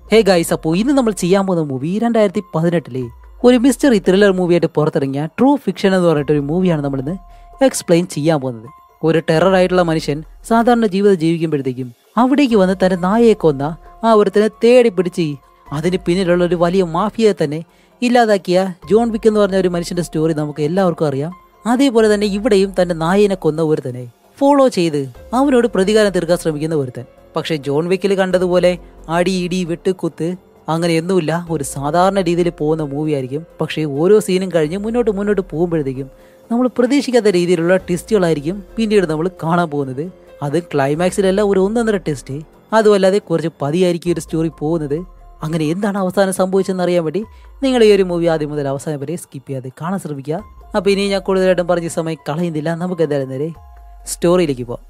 hey guys അപ്പോൾ ഇന്ന് നമ്മൾ ചെയ്യാൻ പോകുന്ന മൂവി രണ്ടായിരത്തി പതിനെട്ടിലെ ഒരു മിസ്റ്ററി ത്രില്ലർ മൂവിയായിട്ട് പുറത്തിറങ്ങിയ ട്രൂ ഫിക്ഷൻ എന്ന് പറഞ്ഞിട്ട് ഒരു മൂവിയാണ് നമ്മളിന്ന് എക്സ്പ്ലെയിൻ ചെയ്യാൻ പോകുന്നത് ഒരു ടെറർ ആയിട്ടുള്ള മനുഷ്യൻ സാധാരണ ജീവിതം ജീവിക്കുമ്പോഴത്തേക്കും അവിടേക്ക് വന്ന് തന്റെ നായയെ കൊന്ന ആ ഒരുത്തനെ തേടി പിടിച്ച് അതിന് പിന്നിലുള്ള ഒരു വലിയ മാഫിയയെ തന്നെ ഇല്ലാതാക്കിയ ജോൺ വിക്ക് എന്ന് പറഞ്ഞ ഒരു മനുഷ്യന്റെ സ്റ്റോറി നമുക്ക് എല്ലാവർക്കും അറിയാം അതേപോലെ തന്നെ ഇവിടെയും തന്റെ നായനെ കൊന്ന ഒരുത്തനെ ഫോളോ ചെയ്ത് അവനോട് പ്രതികാരം തീർക്കാൻ ശ്രമിക്കുന്ന ഒരുത്തൻ പക്ഷെ ജോൺ വിക്കിൽ കണ്ടതുപോലെ അടി ഇടി വെട്ടുകുത്ത് അങ്ങനെയൊന്നുമില്ല ഒരു സാധാരണ രീതിയിൽ പോകുന്ന മൂവി ആയിരിക്കും പക്ഷേ ഓരോ സീനും കഴിഞ്ഞ് മുന്നോട്ട് മുന്നോട്ട് പോകുമ്പോഴത്തേക്കും നമ്മൾ പ്രതീക്ഷിക്കാത്ത രീതിയിലുള്ള ടെസ്റ്റുകളായിരിക്കും പിന്നീട് നമ്മൾ കാണാൻ പോകുന്നത് അത് ക്ലൈമാക്സിലല്ല ഒരു ഒന്നൊന്നര ടെസ്റ്റ് അതുമല്ലാതെ കുറച്ച് പതിയായിരിക്കും ഈ ഒരു സ്റ്റോറി പോകുന്നത് അങ്ങനെ എന്താണ് അവസാനം സംഭവിച്ചതെന്ന് അറിയാൻ വേണ്ടി നിങ്ങൾ ഈ ഒരു മൂവി ആദ്യം മുതൽ അവസാനം വരെ സ്കിപ്പ് ചെയ്യാതെ കാണാൻ ശ്രമിക്കുക അപ്പോൾ ഇനി ഞാൻ കൂടുതലായിട്ടും പറഞ്ഞ സമയം കളയുന്നില്ല നമുക്ക് എന്തായാലും നേരെ സ്റ്റോറിയിലേക്ക് പോവാം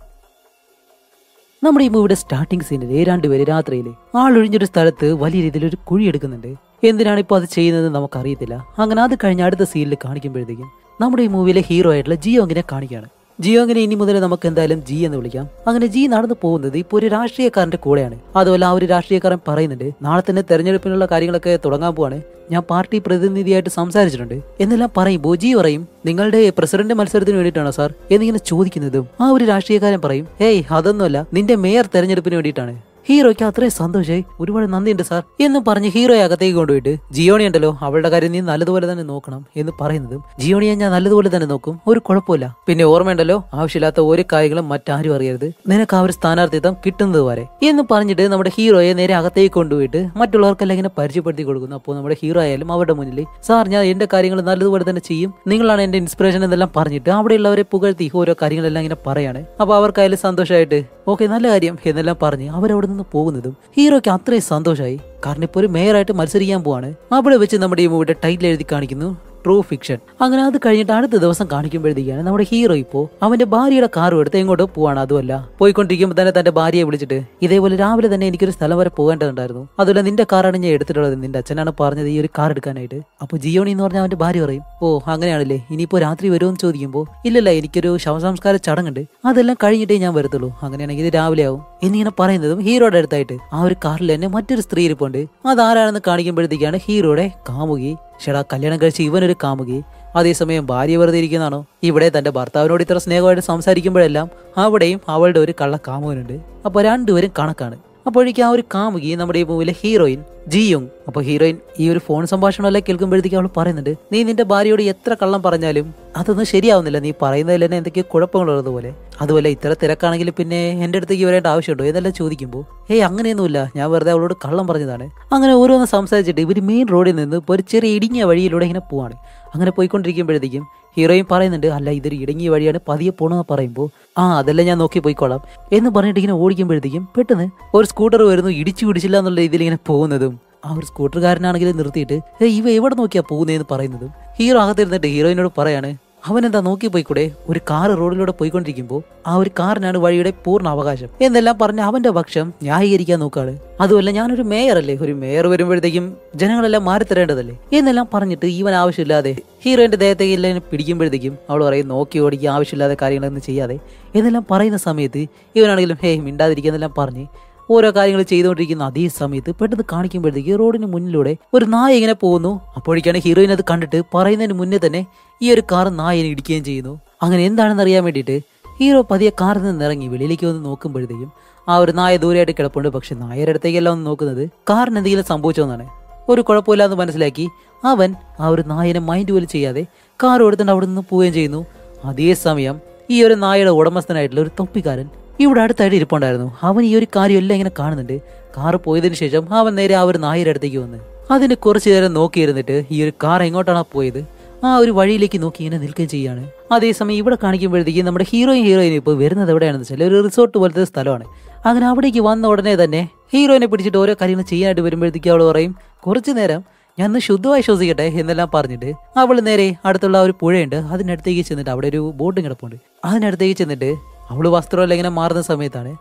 നമ്മുടെ ഈ മൂവിയുടെ സ്റ്റാർട്ടിംഗ് സീനിൽ ഏതാണ്ട് പേര് രാത്രിയിൽ ആളൊഴിഞ്ഞൊരു സ്ഥലത്ത് വലിയ രീതിയിൽ ഒരു കുഴി എടുക്കുന്നുണ്ട് എന്തിനാണ് ഇപ്പോൾ അത് ചെയ്യുന്നത് നമുക്കറിയത്തില്ല അങ്ങനെ അത് കഴിഞ്ഞ അടുത്ത സീനിൽ കാണിക്കുമ്പോഴത്തേക്കും നമ്മുടെ ഈ മൂവിയിലെ ഹീറോ ആയിട്ടുള്ള ജിയോങ്ങിനെ കാണിക്കുകയാണ് ജിയോങ്ങിനെ ഇനി മുതൽ നമുക്ക് എന്തായാലും ജി എന്ന് വിളിക്കാം അങ്ങനെ ജി നടന്നു പോകുന്നത് ഇപ്പോൾ ഒരു രാഷ്ട്രീയക്കാരന്റെ കൂടെയാണ് അതുപോലെ ആ ഒരു രാഷ്ട്രീയക്കാരൻ പറയുന്നുണ്ട് നാളെ തന്നെ തെരഞ്ഞെടുപ്പിനുള്ള കാര്യങ്ങളൊക്കെ തുടങ്ങാൻ പോവാണ് ഞാൻ പാർട്ടി പ്രതിനിധിയായിട്ട് സംസാരിച്ചിട്ടുണ്ട് എന്നെല്ലാം പറയുമ്പോൾ ജി പറയും നിങ്ങളുടെ പ്രസിഡന്റ് മത്സരത്തിന് വേണ്ടിയിട്ടാണോ സാർ എന്നിങ്ങനെ ചോദിക്കുന്നതും ആ ഒരു രാഷ്ട്രീയക്കാരൻ പറയും ഏയ് അതൊന്നുമല്ല നിന്റെ മേയർ തെരഞ്ഞെടുപ്പിന് വേണ്ടിയിട്ടാണ് ഹീറോയ്ക്ക് അത്രയും സന്തോഷമായി ഒരുപാട് നന്ദിയുണ്ട് സാർ എന്ന് പറഞ്ഞ് ഹീറോയെ അകത്തേക്ക് കൊണ്ടുപോയിട്ട് ജിയോണി ഉണ്ടല്ലോ അവളുടെ കാര്യം നീ നല്ലതുപോലെ തന്നെ നോക്കണം എന്ന് പറയുന്നതും ജിയോണിയെ ഞാൻ നല്ലതുപോലെ തന്നെ നോക്കും ഒരു കുഴപ്പമില്ല പിന്നെ ഓർമ്മയുണ്ടല്ലോ ആവശ്യമില്ലാത്ത ഒരു കാര്യങ്ങളും മറ്റാരും അറിയരുത് നിനക്ക് ആ ഒരു സ്ഥാനാർത്ഥിത്വം കിട്ടുന്നത് വരെ എന്ന് പറഞ്ഞിട്ട് നമ്മുടെ ഹീറോയെ നേരെ അകത്തേക്ക് കൊണ്ടുപോയിട്ട് മറ്റുള്ളവർക്കെല്ലാം ഇങ്ങനെ പരിചയപ്പെടുത്തി കൊടുക്കുന്നു അപ്പോൾ നമ്മുടെ ഹീറോ ആയാലും അവരുടെ മുന്നിൽ സാർ ഞാൻ എന്റെ കാര്യങ്ങൾ നല്ലതുപോലെ തന്നെ ചെയ്യും നിങ്ങളാണ് എന്റെ ഇൻസ്പിറേഷൻ എന്നെല്ലാം പറഞ്ഞിട്ട് അവിടെയുള്ളവരെ പുകഴ്ത്തി ഓരോ കാര്യങ്ങളെല്ലാം ഇങ്ങനെ പറയാണ് അപ്പൊ അവർക്കായാലും സന്തോഷമായിട്ട് ഓക്കെ നല്ല കാര്യം എന്നെല്ലാം പറഞ്ഞ് അവരവിടെ നിന്ന് പോകുന്നതും ഹീറോയ്ക്ക് അത്രയും സന്തോഷമായി കാരണം ഇപ്പോൾ ഒരു മേയറായിട്ട് മത്സരിക്കാൻ പോവാണ് അവിടെ വെച്ച് നമ്മുടെ ഈ മൂവിയുടെ ടൈറ്റിൽ എഴുതി കാണിക്കുന്നു ട്രൂ ഫിക്ഷൻ അങ്ങനെ അത് കഴിഞ്ഞിട്ട് അടുത്ത ദിവസം കാണിക്കുമ്പോഴത്തേക്കാണ് നമ്മുടെ ഹീറോ ഇപ്പോ അവന്റെ ഭാര്യയുടെ കാറും എടുത്ത് എങ്ങോട്ടോ പോവാണ് അതുമല്ല പോയിക്കൊണ്ടിരിക്കുമ്പോൾ തന്നെ തന്റെ ഭാര്യയെ വിളിച്ചിട്ട് ഇതേപോലെ രാവിലെ തന്നെ എനിക്കൊരു സ്ഥലം വരെ പോകേണ്ടതുണ്ടായിരുന്നു അതുപോലെ നിന്റെ കാറാണ് ഞാൻ എടുത്തിട്ടുള്ളത് നിന്റെ അച്ഛനാണ് പറഞ്ഞത് ഈ ഒരു കാർ എടുക്കാനായിട്ട് അപ്പൊ ജിയോണി എന്ന് പറഞ്ഞ അവന്റെ ഭാര്യ പറയും ഓ അങ്ങനെയാണല്ലേ ഇനിയിപ്പോ രാത്രി വരുമെന്ന് ചോദിക്കുമ്പോൾ ഇല്ലല്ല എനിക്കൊരു ശവസംസ്കാര ചടങ്ങുണ്ട് അതെല്ലാം കഴിഞ്ഞിട്ടേ ഞാൻ വരത്തുള്ളൂ അങ്ങനെയാണെങ്കിൽ ഇത് രാവിലെ ആവും എന്നിങ്ങനെ പറയുന്നതും ഹീറോയുടെ അടുത്തായിട്ട് ആ ഒരു കാറിൽ തന്നെ മറ്റൊരു സ്ത്രീ ഇരിപ്പുണ്ട് അതാരാണെന്ന് കാണിക്കുമ്പോഴത്തേക്കാണ് ഹീറോയുടെ കാമുകി ഷെടാ കല്യാണം കഴിച്ച് ഇവനൊരു കാമുകി അതേസമയം ഭാര്യ വെറുതെ ഇരിക്കുന്നതാണോ ഇവിടെ തന്റെ ഭർത്താവിനോട് ഇത്ര സ്നേഹമായിട്ട് സംസാരിക്കുമ്പോഴെല്ലാം അവിടെയും അവളുടെ ഒരു കള്ള കാമുകനുണ്ട് അപ്പൊ രണ്ടുപേരും കണക്കാണ് അപ്പോഴേക്കും ആ ഒരു കാമുകി നമ്മുടെ ഈ മൂവിലെ ഹീറോയിൻ ജിയോങ് അപ്പൊ ഹീറോയിൻ ഈ ഒരു ഫോൺ സംഭാഷണമെല്ലാം കേൾക്കുമ്പോഴത്തേക്കും അവൾ പറയുന്നുണ്ട് നീ നിന്റെ ഭാര്യയോട് എത്ര കള്ളം പറഞ്ഞാലും അതൊന്നും ശരിയാവുന്നില്ല നീ പറയുന്നതിൽ തന്നെ എന്തൊക്കെയോ കുഴപ്പങ്ങളുള്ളത് പോലെ അതുപോലെ ഇത്ര തിരക്കാണെങ്കിൽ പിന്നെ എന്റെ അടുത്തേക്ക് വരേണ്ട ആവശ്യമുണ്ടോ എന്നെല്ലാം ചോദിക്കുമ്പോൾ ഏയ് അങ്ങനെയൊന്നുമില്ല ഞാൻ വെറുതെ അവളോട് കള്ളം പറഞ്ഞതാണ് അങ്ങനെ ഓരോന്ന് സംസാരിച്ചിട്ട് ഇവർ മെയിൻ റോഡിൽ നിന്ന് ഇപ്പോൾ ഒരു ചെറിയ ഇടുങ്ങിയ വഴിയിലൂടെ ഇങ്ങനെ പോവാണ് അങ്ങനെ പോയിക്കൊണ്ടിരിക്കുമ്പോഴത്തേക്കും ഹീറോയിൻ പറയുന്നുണ്ട് അല്ല ഇതൊരു ഇടുങ്ങിയ വഴിയാണ് പതിയെ പോണെന്ന് പറയുമ്പോൾ ആ അതെല്ലാം ഞാൻ നോക്കി പോയിക്കോളാം എന്ന് പറഞ്ഞിട്ട് ഇങ്ങനെ ഓടിക്കുമ്പോഴത്തേക്കും പെട്ടെന്ന് ഒരു സ്കൂട്ടർ വരുന്നു ഇടിച്ചു പിടിച്ചില്ല എന്നുള്ള രീതിയിൽ ഇങ്ങനെ പോകുന്നതും ആ ഒരു സ്കൂട്ടറുകാരനാണെങ്കിൽ നിർത്തിയിട്ട് "ഏയ് ഇവ എവിടെ നോക്കിയാ പോകുന്നതെന്ന് പറയുന്നതും ഹീറോ അകത്തിരുന്നിട്ട് ഹീറോയിനോട് പറയാണ് അവൻ എന്താ നോക്കി പോയിക്കൂടെ ഒരു കാർ റോഡിലൂടെ പോയിക്കൊണ്ടിരിക്കുമ്പോൾ ആ ഒരു കാറിനാണ് വഴിയുടെ പൂർണ്ണ അവകാശം എന്നെല്ലാം പറഞ്ഞ് അവന്റെ പക്ഷം ന്യായീകരിക്കാൻ നോക്കാണ് അതുമല്ല ഞാനൊരു മേയർ അല്ലേ ഒരു മേയർ വരുമ്പോഴത്തേക്കും ജനങ്ങളെല്ലാം മാറിത്തരേണ്ടതല്ലേ എന്നെല്ലാം പറഞ്ഞിട്ട് ഇവൻ ആവശ്യമില്ലാതെ ഹീറോയിന്റെ ദേഹത്തേക്ക് എല്ലാം പിടിക്കുമ്പോഴത്തേക്കും അവൾ പറയും നോക്കി ഓടിക്കുക ആവശ്യമില്ലാതെ കാര്യങ്ങളൊന്നും ചെയ്യാതെ എന്നെല്ലാം പറയുന്ന സമയത്ത് ഇവനാണെങ്കിലും ഹേ മിണ്ടാതിരിക്കുന്നെല്ലാം പറഞ്ഞ് ഓരോ കാര്യങ്ങൾ ചെയ്തുകൊണ്ടിരിക്കുന്ന അതേ സമയത്ത് പെട്ടെന്ന് കാണിക്കുമ്പോഴത്തേക്ക് റോഡിന് മുന്നിലൂടെ ഒരു നായ ഇങ്ങനെ പോകുന്നു അപ്പോഴേക്കാണ് ഹീറോയിൻ അത് കണ്ടിട്ട് പറയുന്നതിന് മുന്നേ തന്നെ ഈ ഒരു കാർ നായനെ ഇടിക്കുകയും ചെയ്യുന്നു അങ്ങനെ എന്താണെന്ന് അറിയാൻ വേണ്ടിയിട്ട് ഹീറോ പതിയെ കാറിൽ നിന്ന് ഇറങ്ങി വെളിയിലേക്ക് വന്ന് നോക്കുമ്പോഴത്തേക്കും ആ ഒരു നായ ദൂരെയായിട്ട് കിടപ്പുണ്ട് പക്ഷെ നായയുടെ അടുത്തേക്കല്ല ഒന്ന് നോക്കുന്നത് കാറിന് എന്തെങ്കിലും സംഭവിച്ചോന്നാണ് ഒരു കുഴപ്പമില്ലാന്ന് മനസ്സിലാക്കി അവൻ ആ ഒരു നായനെ മൈൻഡ് പോലും ചെയ്യാതെ കാർ എടുത്തിട്ട് അവിടെ നിന്ന് പോവുകയും ചെയ്യുന്നു അതേസമയം ഈ ഒരു നായയുടെ ഉടമസ്ഥനായിട്ടുള്ള ഒരു തൊപ്പിക്കാരൻ ഇവിടെ അടുത്തായിട്ട് ഇരിപ്പുണ്ടായിരുന്നു അവൻ ഈ ഒരു കാര്യം എല്ലാം ഇങ്ങനെ കാണുന്നുണ്ട് കാറ് പോയതിനു ശേഷം അവൻ നേരെ ആ ഒരു നായയുടെ അടുത്തേക്ക് വന്ന് അതിന് കുറച്ചു നേരം നോക്കിയിരുന്നിട്ട് ഈ ഒരു കാർ എങ്ങോട്ടാണ് പോയത് ആ ഒരു വഴിയിലേക്ക് നോക്കി ഇങ്ങനെ നിൽക്കുകയും ചെയ്യാണ് അതേസമയം ഇവിടെ കാണിക്കുമ്പോഴത്തേക്കും നമ്മുടെ ഹീറോയും ഹീറോയിനും ഇപ്പോൾ വരുന്നത് എവിടെയാണെന്ന് വെച്ചാൽ ഒരു റിസോർട്ട് പോലത്തെ സ്ഥലമാണ് അങ്ങനെ അവിടേക്ക് വന്ന ഉടനെ തന്നെ ഹീറോയിനെ പിടിച്ചിട്ട് ഓരോ കാര്യങ്ങൾ ചെയ്യാനായിട്ട് വരുമ്പോഴത്തേക്കും അവൾ പറയും കുറച്ചു നേരം ഞാൻ ഒന്ന് ശുദ്ധമായി ശ്വസിക്കട്ടെ എന്നെല്ലാം പറഞ്ഞിട്ട് അവൾ നേരെ അടുത്തുള്ള ആ ഒരു പുഴയുണ്ട് അതിനടുത്തേക്ക് ചെന്നിട്ട് അവിടെ ഒരു ബോട്ടും കിടപ്പുണ്ട് അതിനടുത്തേക്ക് ചെന്നിട്ട് അവള് വസ്ത്രമെല്ലാം ഇങ്ങനെ മാറുന്ന സമയത്താണ്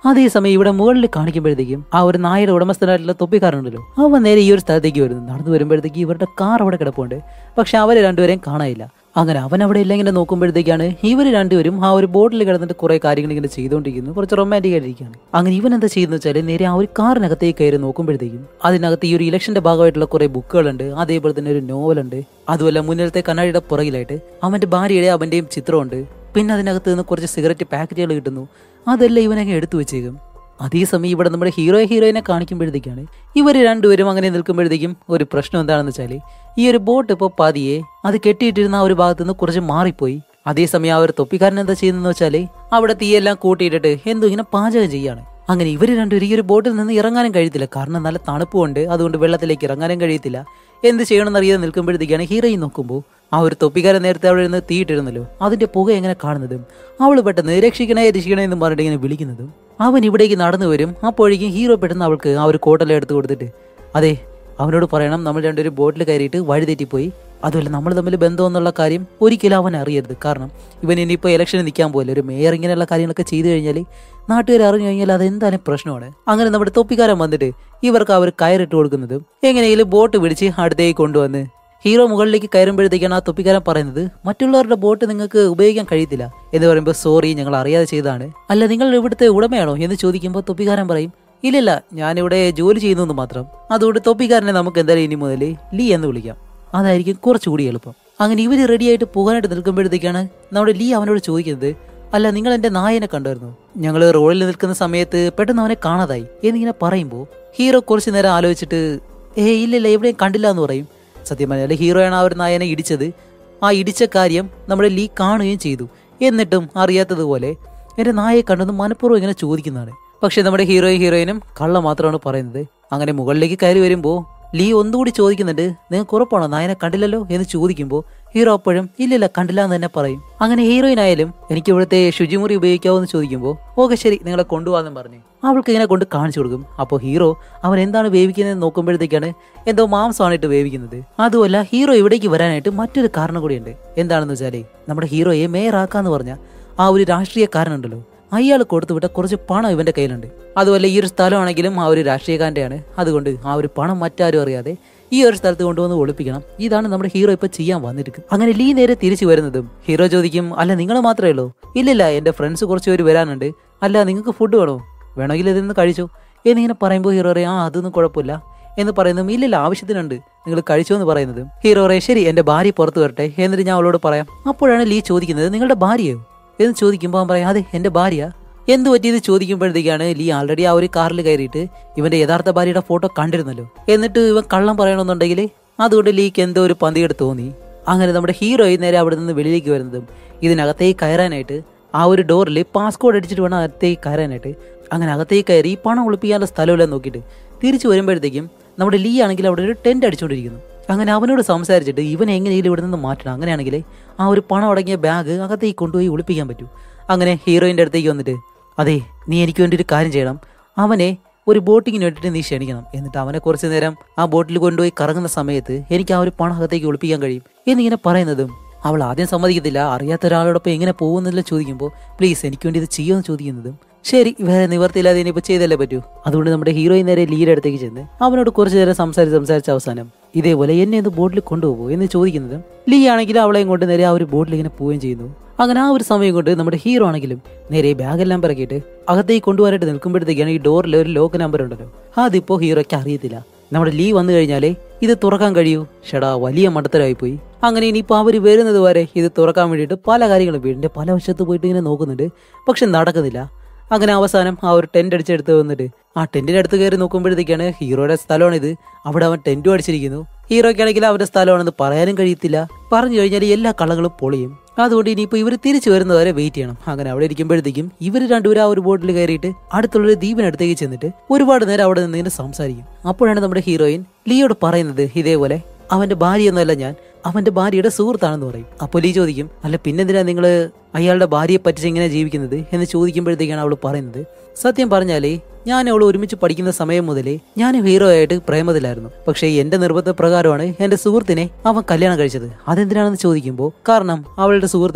അതേസമയം ഇവിടെ മുകളിൽ കാണിക്കുമ്പോഴത്തേക്കും ആ ഒരു നായയുടെ ഉടമസ്ഥനായിട്ടുള്ള തൊപ്പിക്കാരനുണ്ടല്ലോ അവൻ നേരെ ഈ ഒരു സ്ഥലത്തേക്ക് വരുന്നു നടന്നു വരുമ്പോഴത്തേക്ക് ഇവരുടെ കാർ അവിടെ കിടപ്പുണ്ട് പക്ഷെ അവരെ രണ്ടുപേരെയും കാണാനില്ല അങ്ങനെ അവൻ അവിടെ ഇല്ല ഇങ്ങനെ നോക്കുമ്പോഴത്തേക്കാണ് ഇവർ രണ്ടുപേരും ആ ഒരു ബോട്ടിൽ കിടന്നിട്ട് കുറെ കാര്യങ്ങൾ ഇങ്ങനെ ചെയ്തുകൊണ്ടിരിക്കുന്നു കുറച്ച് റൊമാൻറ്റിക് ആയിട്ടിരിക്കുകയാണ് അങ്ങനെ ഇവൻ എന്താ ചെയ്യുന്നത് വെച്ചാൽ നേരെ ആ ഒരു കാറിനകത്തേക്ക് കയറി നോക്കുമ്പോഴത്തേക്കും അതിനകത്ത് ഈ ഒരു ഇലക്ഷന്റെ ഭാഗമായിട്ടുള്ള കുറെ ബുക്കുകളുണ്ട് അതേപോലെ തന്നെ ഒരു നോവലുണ്ട് അതുമല്ല മുന്നിലത്തെ കണ്ണാടിയുടെ പുറകിലായിട്ട് അവന്റെ ഭാര്യയുടെ അവന്റെയും ചിത്രമുണ്ട് പിന്നെ അതിനകത്ത് നിന്ന് കുറച്ച് സിഗരറ്റ് പാക്കറ്റുകൾ കിട്ടുന്നു അതെല്ലാം ഇവനങ്ങ് എടുത്തു വെച്ചേക്കും അതേസമയം ഇവിടെ നമ്മുടെ ഹീറോ ഹീറോയിനെ കാണിക്കുമ്പോഴത്തേക്കാണ് ഇവർ രണ്ടുപേരും അങ്ങനെ നിൽക്കുമ്പോഴത്തേക്കും ഒരു പ്രശ്നം എന്താണെന്ന് വെച്ചാൽ ഈ ഒരു ബോട്ട് ഇപ്പോൾ പതിയെ അത് കെട്ടിയിട്ടിരുന്ന ആ ഒരു ഭാഗത്ത് നിന്ന് കുറച്ച് മാറിപ്പോയി അതേസമയം ആ ഒരു തൊപ്പിക്കാരൻ എന്താ ചെയ്യുന്നതെന്ന് വെച്ചാൽ അവിടെ തീയെല്ലാം കൂട്ടിയിട്ടിട്ട് എന്തോ ഇങ്ങനെ പാചകം ചെയ്യാണ് അങ്ങനെ ഇവർ രണ്ടുപേരും ഈ ഒരു ബോട്ടിൽ നിന്ന് ഇറങ്ങാനും കഴിയത്തില്ല കാരണം നല്ല തണുപ്പുണ്ട് അതുകൊണ്ട് വെള്ളത്തിലേക്ക് ഇറങ്ങാനും കഴിയത്തില്ല എന്ത് ചെയ്യണമെന്ന് അറിയാതെ നിൽക്കുമ്പോഴത്തേക്കാണ് ഹീറോയിൻ നോക്കുമ്പോൾ ആ ഒരു തൊപ്പിക്കാരൻ നേരത്തെ അവിടെ നിന്ന് തീയിട്ടിരുന്നല്ലോ അതിന്റെ പുക എങ്ങനെ കാണുന്നതും അവൾ പെട്ടെന്ന് രക്ഷിക്കണേ രക്ഷിക്കണേ എന്ന് പറഞ്ഞിട്ട് ഇങ്ങനെ വിളിക്കുന്നതും അവൻ ഇവിടേക്ക് നടന്നു വരും അപ്പോഴേക്കും ഹീറോ പെട്ടെന്ന് അവൾക്ക് ആ ഒരു കോട്ടെല്ലാം എടുത്ത് കൊടുത്തിട്ട് അതെ അവനോട് പറയണം നമ്മൾ രണ്ടുപേരും ബോട്ടിൽ കയറിയിട്ട് വഴി തെറ്റിപ്പോയി അതുമല്ല നമ്മൾ തമ്മിൽ ബന്ധം എന്നുള്ള കാര്യം ഒരിക്കലും അവൻ അറിയരുത് കാരണം ഇവൻ ഇനിയിപ്പോൾ ഇലക്ഷന് നിൽക്കാൻ പോലെ ഒരു മേയർ ഇങ്ങനെയുള്ള കാര്യങ്ങളൊക്കെ ചെയ്തു കഴിഞ്ഞാൽ നാട്ടുകാർ അറിഞ്ഞു കഴിഞ്ഞാൽ അതെന്തായാലും പ്രശ്നമാണ് അങ്ങനെ നമ്മുടെ തൊപ്പിക്കാരൻ വന്നിട്ട് ഇവർക്ക് അവർ കയറിട്ട് കൊടുക്കുന്നതും എങ്ങനെയെങ്കിലും ബോട്ട് പിടിച്ച് അടുത്തേക്ക് കൊണ്ടുവന്ന് ഹീറോ മുകളിലേക്ക് കയറുമ്പോഴത്തേക്കാണ് ആ തൊപ്പിക്കാരൻ പറയുന്നത് മറ്റുള്ളവരുടെ ബോട്ട് നിങ്ങൾക്ക് ഉപയോഗിക്കാൻ കഴിയത്തില്ല എന്ന് പറയുമ്പോൾ സോറി ഞങ്ങൾ അറിയാതെ ചെയ്തതാണ് അല്ല നിങ്ങൾ ഇവിടുത്തെ ഉടമയാണോ എന്ന് ചോദിക്കുമ്പോൾ തൊപ്പിക്കാരൻ പറയും ഇല്ലില്ല ഞാനിവിടെ ജോലി ചെയ്യുന്നു എന്ന് മാത്രം അതുകൊണ്ട് തൊപ്പിക്കാരനെ നമുക്ക് എന്തായാലും ഇനി മുതൽ ലീ എന്ന് വിളിക്കാം അതായിരിക്കും കുറച്ചുകൂടി എളുപ്പം അങ്ങനെ ഇവർ റെഡിയായിട്ട് പോകാനായിട്ട് നിൽക്കുമ്പോഴത്തേക്കാണ് നമ്മുടെ ലീ അവനോട് ചോദിക്കുന്നത് അല്ല നിങ്ങൾ എന്റെ നായനെ കണ്ടായിരുന്നു ഞങ്ങൾ റോഡിൽ നിൽക്കുന്ന സമയത്ത് പെട്ടെന്ന് അവനെ കാണാതായി എന്നിങ്ങനെ പറയുമ്പോൾ ഹീറോ കുറച്ചു നേരം ആലോചിച്ചിട്ട് ഏ ഇല്ലില്ല എവിടെയും കണ്ടില്ല എന്ന് പറയും സത്യം പറഞ്ഞാൽ ഹീറോയാണ് ആ ഒരു നായനെ ഇടിച്ചത് ആ ഇടിച്ച കാര്യം നമ്മുടെ ലീ കാണുകയും ചെയ്തു എന്നിട്ടും അറിയാത്തതുപോലെ എന്റെ നായയെ കണ്ടെന്ന് മനഃപൂർവ്വം ഇങ്ങനെ ചോദിക്കുന്നതാണ് പക്ഷെ നമ്മുടെ ഹീറോയും ഹീറോയിനും കള്ള മാത്രമാണ് പറയുന്നത് അങ്ങനെ മുകളിലേക്ക് കയറി വരുമ്പോൾ ലീ ഒന്നുകൂടി ചോദിക്കുന്നുണ്ട് നിങ്ങൾക്ക് ഉറപ്പാണോ നായനെ കണ്ടില്ലല്ലോ എന്ന് ചോദിക്കുമ്പോൾ ഹീറോ അപ്പോഴും ഇല്ലില്ല കണ്ടില്ല എന്ന് തന്നെ പറയും അങ്ങനെ ഹീറോയിൻ ആയാലും എനിക്ക് ഇവിടുത്തെ ശുചിമുറി ഉപയോഗിക്കാവോ എന്ന് ചോദിക്കുമ്പോൾ ഓക്കെ ശരി നിങ്ങളെ കൊണ്ടുപോകാന്നും പറഞ്ഞു അവൾക്ക് ഇങ്ങനെ കൊണ്ട് കാണിച്ചു കൊടുക്കും അപ്പോൾ ഹീറോ അവൻ എന്താണ് വേവിക്കുന്നത് നോക്കുമ്പോഴത്തേക്കാണ് എന്തോ മാംസമാണ് ഇട്ട് വേവിക്കുന്നത് അതുമല്ല ഹീറോ ഇവിടേക്ക് വരാനായിട്ട് മറ്റൊരു കാരണം കൂടിയുണ്ട് എന്താണെന്ന് വെച്ചാലേ നമ്മുടെ ഹീറോയെ മേയറാക്കാന്ന് പറഞ്ഞ ആ ഒരു രാഷ്ട്രീയക്കാരനുണ്ടല്ലോ അയാൾ കൊടുത്തുവിട്ട കുറച്ച് പണം ഇവന്റെ കയ്യിലുണ്ട് അതുപോലെ ഈ ഒരു സ്ഥലമാണെങ്കിലും ആ ഒരു രാഷ്ട്രീയക്കാരൻ്റെയാണ് അതുകൊണ്ട് ആ ഒരു പണം മറ്റാരും അറിയാതെ ഈ ഒരു സ്ഥലത്ത് കൊണ്ടുവന്ന് ഒളിപ്പിക്കണം ഇതാണ് നമ്മുടെ ഹീറോ ഇപ്പൊ ചെയ്യാൻ വന്നിരിക്കുന്നത് അങ്ങനെ ലീ നേരെ തിരിച്ചു വരുന്നതും ഹീറോ ചോദിക്കും അല്ല നിങ്ങൾ മാത്രമേ ഉള്ളൂ ഇല്ലില്ല എന്റെ ഫ്രണ്ട്സ് കുറച്ച് പേര് വരാനുണ്ട് അല്ല നിങ്ങൾക്ക് ഫുഡ് വേണോ വേണമെങ്കിൽ ഇതിൽ നിന്ന് കഴിച്ചോ എന്നിങ്ങനെ പറയുമ്പോൾ ഹീറോ പറയും ആ അതൊന്നും കുഴപ്പമില്ല എന്ന് പറയുന്നതും ഇല്ലില്ല ആവശ്യത്തിനുണ്ട് നിങ്ങൾ കഴിച്ചോ എന്ന് പറയുന്നതും ഹീറോ പറയും ശരി എന്റെ ഭാര്യ പുറത്ത് വരട്ടെ എന്നിട്ട് ഞാൻ അവളോട് പറയാം അപ്പോഴാണ് ലീ ചോദിക്കുന്നത് നിങ്ങളുടെ ഭാര്യയോ എന്ന് ചോദിക്കുമ്പോൾ അവൻ പറയാം അതെ എന്റെ ഭാര്യ എന്ത് പറ്റിയത് ചോദിക്കുമ്പോഴത്തേക്കാണ് ലീ ആൾറെഡി ആ ഒരു കാറിൽ കയറിയിട്ട് ഇവന്റെ യഥാർത്ഥ ഭാര്യയുടെ ഫോട്ടോ കണ്ടിരുന്നല്ലോ എന്നിട്ട് ഇവൻ കള്ളം പറയണമെന്നുണ്ടെങ്കിൽ അതുകൊണ്ട് ലീക്ക് എന്തോ ഒരു പന്തികേട് തോന്നി അങ്ങനെ നമ്മുടെ ഹീറോയി നേരെ അവിടെ നിന്ന് വെളിയിലേക്ക് വരുന്നതും ഇതിനകത്തേക്ക് കയറാനായിട്ട് ആ ഒരു ഡോറിൽ പാസ്കോഡ് അടിച്ചിട്ട് വേണം അകത്തേക്ക് കയറാനായിട്ട് അങ്ങനെ അകത്തേക്ക് കയറി ഈ പണം ഒളിപ്പിക്കാനുള്ള സ്ഥലമില്ല നോക്കിയിട്ട് തിരിച്ചു വരുമ്പോഴത്തേക്കും നമ്മുടെ ലീ ആണെങ്കിൽ അവിടെ ഒരു ടെന്റ് അടിച്ചുകൊണ്ടിരിക്കുന്നു അങ്ങനെ അവനോട് സംസാരിച്ചിട്ട് ഇവൻ എങ്ങനെയെങ്കിലും ഇവിടെ നിന്ന് മാറ്റണം അങ്ങനെയാണെങ്കിൽ ആ ഒരു പണം അടങ്ങിയ ബാഗ് അകത്തേക്ക് കൊണ്ടുപോയി ഒളിപ്പിക്കാൻ പറ്റൂ അങ്ങനെ ഹീറോയിൻ്റെ അടുത്തേക്ക് വന്നിട്ട് അതെ നീ എനിക്ക് വേണ്ടി ഒരു കാര്യം ചെയ്യണം അവനെ ഒരു ബോട്ടിങ്ങിന് വേണ്ടിയിട്ട് നീ ക്ഷണിക്കണം എന്നിട്ട് അവനെ കുറച്ച് നേരം ആ ബോട്ടിൽ കൊണ്ടുപോയി കറങ്ങുന്ന സമയത്ത് എനിക്ക് ആ ഒരു പണം അകത്തേക്ക് ഒളിപ്പിക്കാൻ കഴിയും എന്നിങ്ങനെ പറയുന്നതും അവൾ ആദ്യം സമ്മതിക്കത്തില്ല അറിയാത്ത ഒരാളോടൊപ്പം എങ്ങനെ പോകുന്നില്ല ചോദിക്കുമ്പോൾ പ്ലീസ് എനിക്ക് വേണ്ടി ഇത് ചെയ്യുമെന്ന് ചോദിക്കുന്നതും ശരി വേറെ നിവർത്തിയില്ലാതെ ഇനിയിപ്പോൾ ചെയ്തല്ലേ പറ്റൂ അതുകൊണ്ട് നമ്മുടെ ഹീറോയിൻ നേരെ ലീഡ് അടുത്തേക്ക് ചെന്ന് അവനോട് കുറച്ച് നേരം സംസാരിച്ച് സംസാരിച്ച അവസാനം ഇതേപോലെ എന്നെ ഒന്ന് ബോട്ടിൽ കൊണ്ടുപോകുമോ എന്ന് ചോദിക്കുന്നതും ലീ ആണെങ്കിൽ അവളെയും കൊണ്ട് നേരെ ആ ഒരു ബോട്ടിൽ ഇങ്ങനെ പോവുകയും ചെയ്യുന്നു അങ്ങനെ ആ ഒരു സമയം കൊണ്ട് നമ്മുടെ ഹീറോ ആണെങ്കിലും നേരെ ബാഗെല്ലാം പിറക്കിയിട്ട് അകത്തേക്ക് കൊണ്ടുപോകാനായിട്ട് നിൽക്കുമ്പോഴത്തേക്കാണ് ഈ ഡോറിൽ ഒരു ലോക്ക് നമ്പർ ഉണ്ടല്ലോ അതിപ്പോ ഹീറോയ്ക്ക് അറിയത്തില്ല നമ്മുടെ ലീ വന്നു കഴിഞ്ഞാലേ ഇത് തുറക്കാൻ കഴിയൂ ഷടാ വലിയ മണ്ടത്തരമായി പോയി അങ്ങനെ ഇനിയിപ്പോൾ അവർ വരുന്നത് വരെ ഇത് തുറക്കാൻ വേണ്ടിയിട്ട് പല കാര്യങ്ങളും വീടിന്റെ പല വശത്ത് പോയിട്ട് ഇങ്ങനെ നോക്കുന്നുണ്ട് പക്ഷെ നടക്കുന്നില്ല അങ്ങനെ അവസാനം ആ ഒരു ടെന്റ് അടിച്ചെടുത്ത് വന്നിട്ട് ആ ടെന്റിന്റെ അടുത്ത് കയറി നോക്കുമ്പോഴത്തേക്കാണ് ഹീറോയുടെ സ്ഥലമാണിത് അവിടെ അവൻ ടെന്റും അടിച്ചിരിക്കുന്നു ഹീറോയ്ക്കാണെങ്കിൽ അവരുടെ സ്ഥലമാണെന്ന് പറയാനും കഴിയത്തില്ല പറഞ്ഞു കഴിഞ്ഞാൽ എല്ലാ കള്ളങ്ങളും പൊളിയും അതുകൊണ്ട് ഇനിയിപ്പോൾ ഇവർ തിരിച്ചു വരുന്നവരെ വെയിറ്റ് ചെയ്യണം അങ്ങനെ അവിടെ ഇരിക്കുമ്പോഴത്തേക്കും ഇവർ രണ്ടുപേരും ആ ഒരു ബോട്ടിൽ കയറിയിട്ട് അടുത്തുള്ളൊരു ദ്വീപിനടുത്തേക്ക് ചെന്നിട്ട് ഒരുപാട് നേരം അവിടെ നിന്ന് ഇങ്ങനെ സംസാരിക്കും അപ്പോഴാണ് നമ്മുടെ ഹീറോയിൻ ലിയോട് പറയുന്നത് ഇതേപോലെ അവന്റെ ഭാര്യയൊന്നുമല്ല ഞാൻ അവന്റെ ഭാര്യയുടെ സുഹൃത്താണെന്ന് പറയും അപ്പോൾ ലീ ചോദിക്കും അല്ല പിന്നെന്തിനാ നിങ്ങൾ അയാളുടെ ഭാര്യയെ പറ്റിച്ച് ഇങ്ങനെ ജീവിക്കുന്നത് എന്ന് ചോദിക്കുമ്പോഴത്തേക്കാണ് അവൾ പറയുന്നത് സത്യം പറഞ്ഞാലേ ഞാൻ അവൾ ഒരുമിച്ച് പഠിക്കുന്ന സമയം മുതലേ ഞാൻ ഹീറോ ആയിട്ട് പ്രേമത്തിലായിരുന്നു പക്ഷേ എന്റെ നിർബന്ധ പ്രകാരമാണ് എന്റെ സുഹൃത്തിനെ അവൻ കല്യാണം കഴിച്ചത് അതെന്തിനാണെന്ന് ചോദിക്കുമ്പോൾ കാരണം അവളുടെ സുഹൃത്തിന്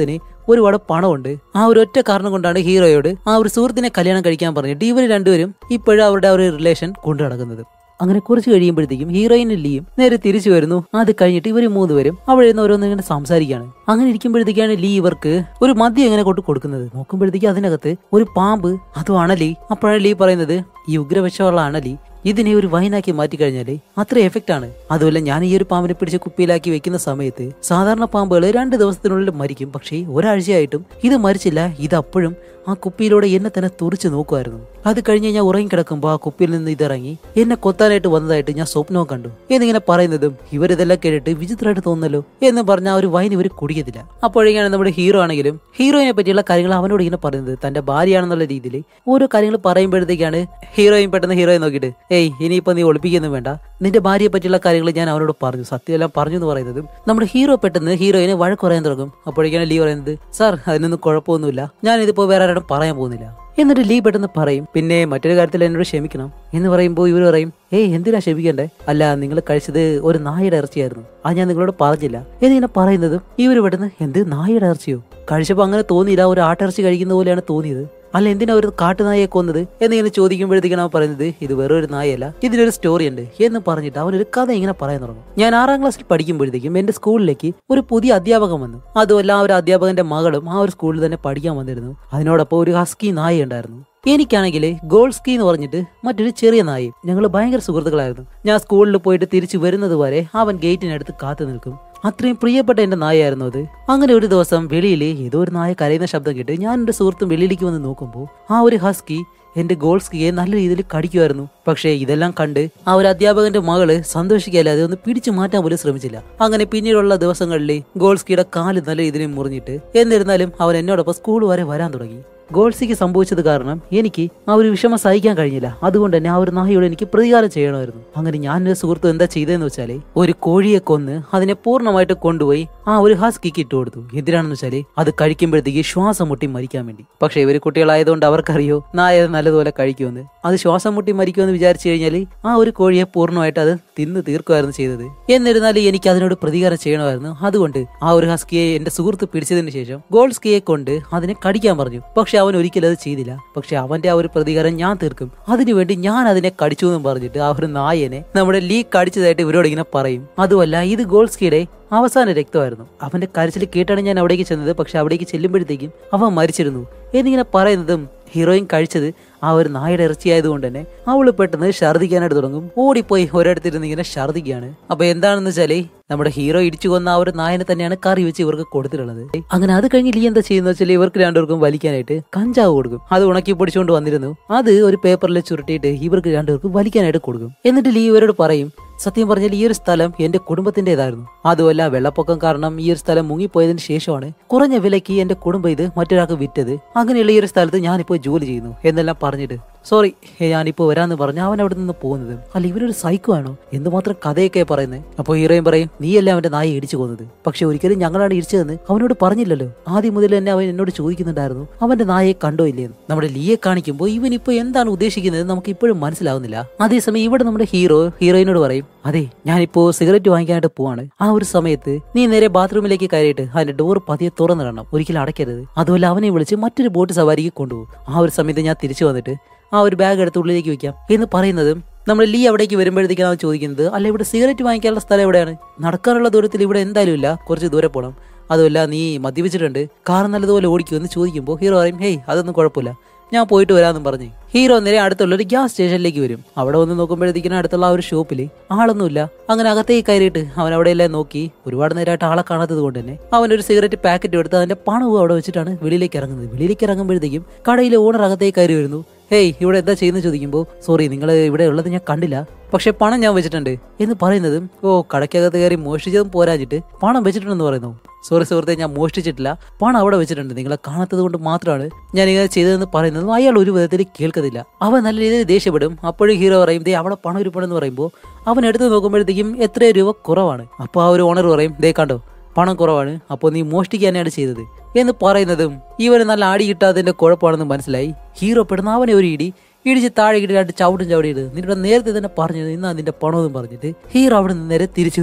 ഒരുപാട് പണമുണ്ട് ആ ഒരു ഒറ്റ കാരണം കൊണ്ടാണ് ഹീറോയോട് ആ ഒരു സുഹൃത്തിനെ കല്യാണം കഴിക്കാൻ പറഞ്ഞിട്ട് ഇവർ രണ്ടുപേരും ഇപ്പോഴും അവരുടെ ആ ഒരു റിലേഷൻ കൊണ്ടു നടക്കുന്നത് അങ്ങനെ കുറച്ച് കഴിയുമ്പോഴത്തേക്കും ഹീറോയിനും ലീയും നേരെ തിരിച്ചു വരുന്നു അത് കഴിഞ്ഞിട്ട് ഇവർ മൂന്നുപേരും അവിടെ നിന്ന് ഓരോന്ന് ഇങ്ങനെ സംസാരിക്കുകയാണ് അങ്ങനെ ഇരിക്കുമ്പോഴത്തേക്കാണ് ലീ ഇവർക്ക് ഒരു മദ്യം എങ്ങനെ കൊണ്ട് കൊടുക്കുന്നത് നോക്കുമ്പോഴത്തേക്ക് അതിനകത്ത് ഒരു പാമ്പ് അതും അണലി അപ്പോഴാണ് ലീ പറയുന്നത് ഈ ഉഗ്രവിഷമുള്ള അണലി ഇതിനെ ഒരു വൈനാക്കി മാറ്റിക്കഴിഞ്ഞാല് അത്ര എഫക്റ്റ് ആണ് അതുമല്ല ഞാൻ ഈ ഒരു പാമ്പിനെ പിടിച്ച് കുപ്പിയിലാക്കി വെക്കുന്ന സമയത്ത് സാധാരണ പാമ്പുകൾ രണ്ട് ദിവസത്തിനുള്ളിൽ മരിക്കും പക്ഷേ ഒരാഴ്ചയായിട്ടും ഇത് മരിച്ചില്ല ഇത് അപ്പോഴും ആ കുപ്പിയിലൂടെ എന്നെ തന്നെ തുറിച്ച് നോക്കുമായിരുന്നു അത് കഴിഞ്ഞ് ഞാൻ ഉറങ്ങിക്കിടക്കുമ്പോൾ ആ കുപ്പിയിൽ നിന്ന് ഇതിറങ്ങി എന്നെ കൊത്താനായിട്ട് വന്നതായിട്ട് ഞാൻ സ്വപ്നവും കണ്ടു എന്നിങ്ങനെ പറയുന്നതും ഇവരിതെല്ലാം കേട്ടിട്ട് വിചിത്രമായിട്ട് തോന്നല്ലോ എന്ന് പറഞ്ഞ ആ ഒരു വൈൻ ഇവർ കുടിക്കത്തില്ല അപ്പോഴേക്കാണ് നമ്മുടെ ഹീറോ ആണെങ്കിലും ഹീറോയിനെ പറ്റിയുള്ള കാര്യങ്ങൾ അവനോട് ഇങ്ങനെ പറയുന്നത് തന്റെ ഭാര്യയാണെന്നുള്ള രീതിയിൽ ഓരോ കാര്യങ്ങൾ പറയുമ്പോഴത്തേക്കാണ് ഹീറോയിൻ പെട്ടെന്ന് ഹീറോയെ നോക്കിയിട്ട് ഏയ് ഇനിയിപ്പോ നീ ഒളിപ്പിക്കുന്നു വേണ്ട നിന്റെ ഭാര്യയെ പറ്റിയുള്ള കാര്യങ്ങൾ ഞാൻ അവനോട് പറഞ്ഞു സത്യമെല്ലാം പറഞ്ഞു എന്ന് പറയുന്നതും നമ്മുടെ ഹീറോ പെട്ടെന്ന് ഹീറോയിനെ വഴക്ക് പറയാൻ തുടങ്ങും അപ്പോഴേക്കാണ് ലീ പറയുന്നത് സാർ അതിനൊന്നും കുഴപ്പമൊന്നുമില്ല ഞാൻ ഇതിപ്പോ വേറെ ആരോടും പറയാൻ പോകുന്നില്ല എന്നിട്ട് ലീ പെട്ടെന്ന് പറയും പിന്നെ മറ്റൊരു കാര്യത്തിൽ എന്നോട് ക്ഷമിക്കണം എന്ന് പറയുമ്പോൾ ഇവർ പറയും ഏയ് എന്തിനാ ക്ഷമിക്കണ്ടേ അല്ല നിങ്ങൾ കഴിച്ചത് ഒരു നായയുടെ ഇറച്ചിയായിരുന്നു അത് ഞാൻ നിങ്ങളോട് പറഞ്ഞില്ല എന്നിങ്ങനെ പറയുന്നതും ഇവർ പെട്ടെന്ന് എന്ത് നായയുടെ ഇറച്ചിയോ കഴിച്ചപ്പോൾ അങ്ങനെ തോന്നിയില്ല ഒരു ആട്ടിറച്ചി കഴിക്കുന്ന പോലെയാണ് തോന്നിയത് അല്ല എന്തിനാ ഒരു കാട്ടുനായയെ കൊന്നത് എന്നിങ്ങനെ ചോദിക്കുമ്പോഴത്തേക്കാണ് അവൻ പറയുന്നത് ഇത് വെറും ഒരു നായയല്ല ഇതിലൊരു സ്റ്റോറി ഉണ്ട് എന്ന് പറഞ്ഞിട്ട് അവനൊരു കഥ ഇങ്ങനെ പറയാൻ തുടങ്ങും ഞാൻ ആറാം ക്ലാസ്സിൽ പഠിക്കുമ്പോഴത്തേക്കും എന്റെ സ്കൂളിലേക്ക് ഒരു പുതിയ അധ്യാപകൻ വന്നു അതുമല്ല ആ ഒരു അധ്യാപകന്റെ മകളും ആ ഒരു സ്കൂളിൽ തന്നെ പഠിക്കാൻ വന്നിരുന്നു അതിനോടൊപ്പം ഒരു ഹസ്കി നായ ഉണ്ടായിരുന്നു എനിക്കാണെങ്കിൽ ഗോൾസ്കി എന്ന് പറഞ്ഞിട്ട് മറ്റൊരു ചെറിയ നായും ഞങ്ങൾ ഭയങ്കര സുഹൃത്തുക്കളായിരുന്നു ഞാൻ സ്കൂളിൽ പോയിട്ട് തിരിച്ചു വരുന്നത് വരെ അവൻ ഗേറ്റിനടുത്ത് കാത്തു നിൽക്കും അത്രയും പ്രിയപ്പെട്ട എന്റെ നായായിരുന്നു അത് അങ്ങനെ ഒരു ദിവസം വെളിയിൽ ഏതോ ഒരു നായ കരയുന്ന ശബ്ദം കേട്ട് ഞാൻ എന്റെ സുഹൃത്തും വെളിയിലേക്ക് വന്ന് നോക്കുമ്പോൾ ആ ഒരു ഹസ്കി എന്റെ ഗോൾസ്കിയെ നല്ല രീതിയിൽ കടിക്കുമായിരുന്നു പക്ഷേ ഇതെല്ലാം കണ്ട് ആ ഒരു അധ്യാപകന്റെ മകള് സന്തോഷിക്കാതെ ഒന്ന് പിടിച്ചു മാറ്റാൻ പോലും ശ്രമിച്ചില്ല അങ്ങനെ പിന്നീടുള്ള ദിവസങ്ങളിൽ ഗോൾസ്കിയുടെ കാല് നല്ല രീതിയിൽ മുറിഞ്ഞിട്ട് എന്നിരുന്നാലും അവൻ എന്നോടൊപ്പം സ്കൂൾ വരെ വരാൻ തുടങ്ങി ഗോൾസിക്ക് സംഭവിച്ചത് കാരണം എനിക്ക് ആ ഒരു വിഷമം സഹിക്കാൻ കഴിഞ്ഞില്ല അതുകൊണ്ട് തന്നെ ആ ഒരു നായയോട് എനിക്ക് പ്രതികാരം ചെയ്യണമായിരുന്നു അങ്ങനെ ഞാൻ ഒരു സുഹൃത്ത് എന്താ ചെയ്തതെന്ന് വെച്ചാല് ഒരു കോഴിയെ കൊന്ന് അതിനെ പൂർണ്ണമായിട്ട് കൊണ്ടുപോയി ആ ഒരു ഹസ്കിക്ക് ഇട്ട് കൊടുത്തു എന്തിനാണെന്ന് വെച്ചാല് അത് കഴിക്കുമ്പോഴത്തേക്ക് ശ്വാസം മുട്ടി മരിക്കാൻ വേണ്ടി പക്ഷേ ഇവര് കുട്ടികളായതുകൊണ്ട് അവർക്കറിയോ നായ അത് നല്ലതുപോലെ കഴിക്കുമെന്ന് അത് ശ്വാസം മുട്ടി മരിക്കുമെന്ന് വിചാരിച്ചു കഴിഞ്ഞാൽ ആ ഒരു കോഴിയെ പൂർണ്ണമായിട്ട് അത് തിന്ന് തീർക്കുമായിരുന്നു ചെയ്തത് എന്നിരുന്നാലും എനിക്ക് അതിനോട് പ്രതികാരം ചെയ്യണമായിരുന്നു അതുകൊണ്ട് ആ ഒരു ഹസ്കിയെ എന്റെ സുഹൃത്ത് പിടിച്ചതിന് ശേഷം ഗോൾസ്കിയെ കൊണ്ട് അതിനെ കടിക്കാൻ പറഞ്ഞു പക്ഷെ അവൻ ഒരിക്കലും അത് ചെയ്തില്ല പക്ഷെ അവന്റെ ആ ഒരു പ്രതികാരം ഞാൻ തീർക്കും അതിനുവേണ്ടി ഞാൻ അതിനെ കടിച്ചു എന്നും പറഞ്ഞിട്ട് ആ ഒരു നായനെ നമ്മുടെ ലീ കടിച്ചതായിട്ട് ഇവരോട് ഇങ്ങനെ പറയും അതുമല്ല ഇത് ഗോൾസ്കിയുടെ അവസാന രക്തമായിരുന്നു അവന്റെ കരച്ചിൽ കേട്ടാണ് ഞാൻ അവിടേക്ക് ചെന്നത് പക്ഷെ അവിടേക്ക് ചെല്ലുമ്പോഴത്തേക്കും അവൻ മരിച്ചിരുന്നു എന്നിങ്ങനെ പറയുന്നതും ഹീറോയിൻ കഴിച്ചത് ആ ഒരു നായയുടെ ഇറച്ചിയായതുകൊണ്ട് തന്നെ അവള് പെട്ടെന്ന് ഛർദ്ദിക്കാനായിട്ട് തുടങ്ങും ഓടിപ്പോയി ഒരിടത്തിരുന്ന് ഇങ്ങനെ ഛർദ്ദിക്കുകയാണ് അപ്പൊ എന്താണെന്ന് വെച്ചാല് നമ്മുടെ ഹീറോ ഇടിച്ചു കൊന്ന ആ ഒരു നായനെ തന്നെയാണ് കറി വെച്ച് ഇവർക്ക് കൊടുത്തിട്ടുള്ളത് അങ്ങനെ അത് കഴിഞ്ഞ് ലീ എന്താ ചെയ്യുന്ന വെച്ചാൽ ഇവർക്ക് രണ്ടുപേർക്കും വലിക്കാനായിട്ട് കഞ്ചാവ് കൊടുക്കും അത് ഉണക്കി പൊടിച്ചുകൊണ്ട് വന്നിരുന്നു അത് ഒരു പേപ്പറിൽ ചുരുട്ടിയിട്ട് ഇവർക്ക് രണ്ടുപേർക്കും വലിക്കാനായിട്ട് കൊടുക്കും എന്നിട്ട് ലീ ഇവരോട് പറയും സത്യം പറഞ്ഞാൽ ഈ ഒരു സ്ഥലം എന്റെ കുടുംബത്തിന്റേതായിരുന്നു അതുമല്ല വെള്ളപ്പൊക്കം കാരണം ഈ ഒരു സ്ഥലം മുങ്ങിപ്പോയതിനു ശേഷമാണ് കുറഞ്ഞ വിലയ്ക്ക് എന്റെ കുടുംബം ഇത് മറ്റൊരാൾക്ക് വിറ്റത് അങ്ങനെയുള്ള ഈ ഒരു സ്ഥലത്ത് ഞാനിപ്പോ ജോലി ചെയ്യുന്നു എന്നെല്ലാം പറഞ്ഞിട്ട് സോറി ഞാനിപ്പോ വരാന്ന് പറഞ്ഞ അവൻ അവിടെ നിന്ന് പോകുന്നത് അല്ല ഇവരൊരു സൈക്കോ ആണോ എന്തുമാത്രം കഥയൊക്കെ പറയുന്നത് അപ്പൊ ഹീറോയും പറയും നീയല്ലേ അവന്റെ നായ ഇടിച്ചു കൊന്നത് പക്ഷെ ഒരിക്കലും ഞങ്ങളാണ് ഇടിച്ചതെന്ന് അവനോട് പറഞ്ഞില്ലല്ലോ ആദ്യം മുതൽ തന്നെ അവൻ എന്നോട് ചോദിക്കുന്നുണ്ടായിരുന്നു അവന്റെ നായയെ കണ്ടോ ഇല്ലേന്ന് നമ്മുടെ ലീയെ കാണിക്കുമ്പോൾ ഇവൻ ഇപ്പൊ എന്താണ് ഉദ്ദേശിക്കുന്നത് നമുക്ക് ഇപ്പോഴും മനസ്സിലാവുന്നില്ല അതേസമയം ഇവിടെ നമ്മുടെ ഹീറോ ഹീറോയിനോട് പറയും അതെ ഞാനിപ്പോ സിഗരറ്റ് വാങ്ങിക്കാനായിട്ട് പോവാണ് ആ ഒരു സമയത്ത് നീ നേരെ ബാത്റൂമിലേക്ക് കയറിയിട്ട് അതിന്റെ ഡോർ പതിയെ തുറന്നിടണം ഒരിക്കലും അടയ്ക്കരുത് അതുമല്ല അവനെ വിളിച്ച് മറ്റൊരു ബോട്ട് സവാരിക്ക് കൊണ്ടുപോകും ആ ഒരു സമയത്ത് ഞാൻ തിരിച്ചു വന്നിട്ട് ആ ഒരു ബാഗ് എടുത്ത് ഉള്ളിലേക്ക് വെക്കാം എന്ന് പറയുന്നതും നമ്മൾ ലീ അവിടേക്ക് വരുമ്പോഴത്തേക്കാണ് അവൻ ചോദിക്കുന്നത് അല്ല ഇവിടെ സിഗരറ്റ് വാങ്ങിക്കാനുള്ള സ്ഥലം എവിടെയാണ് നടക്കാനുള്ള ദൂരത്തിൽ ഇവിടെ എന്തായാലും ഇല്ല കുറച്ച് ദൂരെ പോകണം അതുമല്ല നീ മദ്യപിച്ചിട്ടുണ്ട് കാർ നല്ലതുപോലെ ഓടിക്കുമെന്ന് ചോദിക്കുമ്പോൾ ഹീറോ പറയും ഹേയ് അതൊന്നും കുഴപ്പമില്ല ഞാൻ പോയിട്ട് വരാമെന്നും പറഞ്ഞ് ഹീറോ നേരെ അടുത്തുള്ള ഒരു ഗ്യാസ് സ്റ്റേഷനിലേക്ക് വരും അവിടെ വന്ന് നോക്കുമ്പോഴത്തേക്കിനും അടുത്തുള്ള ആ ഒരു ഷോപ്പിൽ ആളൊന്നുമില്ല അങ്ങനെ അകത്തേക്ക് കയറിയിട്ട് അവൻ അവിടെയെല്ലാം നോക്കി ഒരുപാട് നേരമായിട്ട് ആളെ കാണാത്തത് കൊണ്ട് തന്നെ അവൻ ഒരു സിഗരറ്റ് പാക്കറ്റ് എടുത്ത് അതിന്റെ പണവും അവിടെ വെച്ചിട്ടാണ് വെളിയിലേക്ക് ഇറങ്ങുന്നത് വെളിയിലേക്ക് ഇറങ്ങുമ്പോഴത്തേക്കും കടയിലെ ഓണർ അകത്തേക്ക് കയറി വരുന്നു ഹേയ് ഇവിടെ എന്താ ചെയ്യുന്നത് ചോദിക്കുമ്പോൾ സോറി നിങ്ങൾ ഇവിടെ ഉള്ളത് ഞാൻ കണ്ടില്ല പക്ഷെ പണം ഞാൻ വെച്ചിട്ടുണ്ട് എന്ന് പറയുന്നതും ഓ കടയ്ക്കകത്ത് കയറി മോഷ്ടിച്ചതും പോരാഞ്ഞിട്ട് പണം വെച്ചിട്ടുണ്ടെന്ന് പറയുന്നു സോറി സുഹൃത്തെ ഞാൻ മോഷ്ടിച്ചിട്ടില്ല പണം അവിടെ വെച്ചിട്ടുണ്ട് നിങ്ങളെ കാണാത്തത് കൊണ്ട് മാത്രമാണ് ഞാൻ ഇങ്ങനെ ചെയ്തതെന്ന് പറയുന്നതും അയാൾ ഒരു വിധത്തിൽ കേൾക്കത്തില്ല അവൻ നല്ല രീതിയിൽ ദേഷ്യപ്പെടും അപ്പോഴും ഹീറോ പറയും ദേ അവിടെ പണം ഇരിപ്പണെന്ന് പറയുമ്പോൾ അവൻ എടുത്ത് നോക്കുമ്പോഴത്തേക്കും എത്ര രൂപ കുറവാണ് അപ്പോൾ ആ ഒരു ഓണർ പറയും ദേ കണ്ടോ പണം കുറവാണ് അപ്പോൾ നീ മോഷ്ടിക്കാനാണ് ചെയ്തത് എന്ന് പറയുന്നതും ഇവന് നല്ല ആടി കിട്ടാത്തതിന്റെ കുഴപ്പമാണെന്ന് മനസ്സിലായി ഹീറോ പെടുന്ന അവനെ ഒരു ഇടി ഇടിച്ച് താഴെ ഇട്ട് രണ്ട് ചവിട്ടും ചവിടിയിട്ട് നിന്നോട് നേരത്തെ തന്നെ പറഞ്ഞത് ഇന്നാ നിന്റെ പണമെന്നും പറഞ്ഞിട്ട് ഹീറോ അവിടെ നിന്ന് നേരെ തിരിച്ചു വരും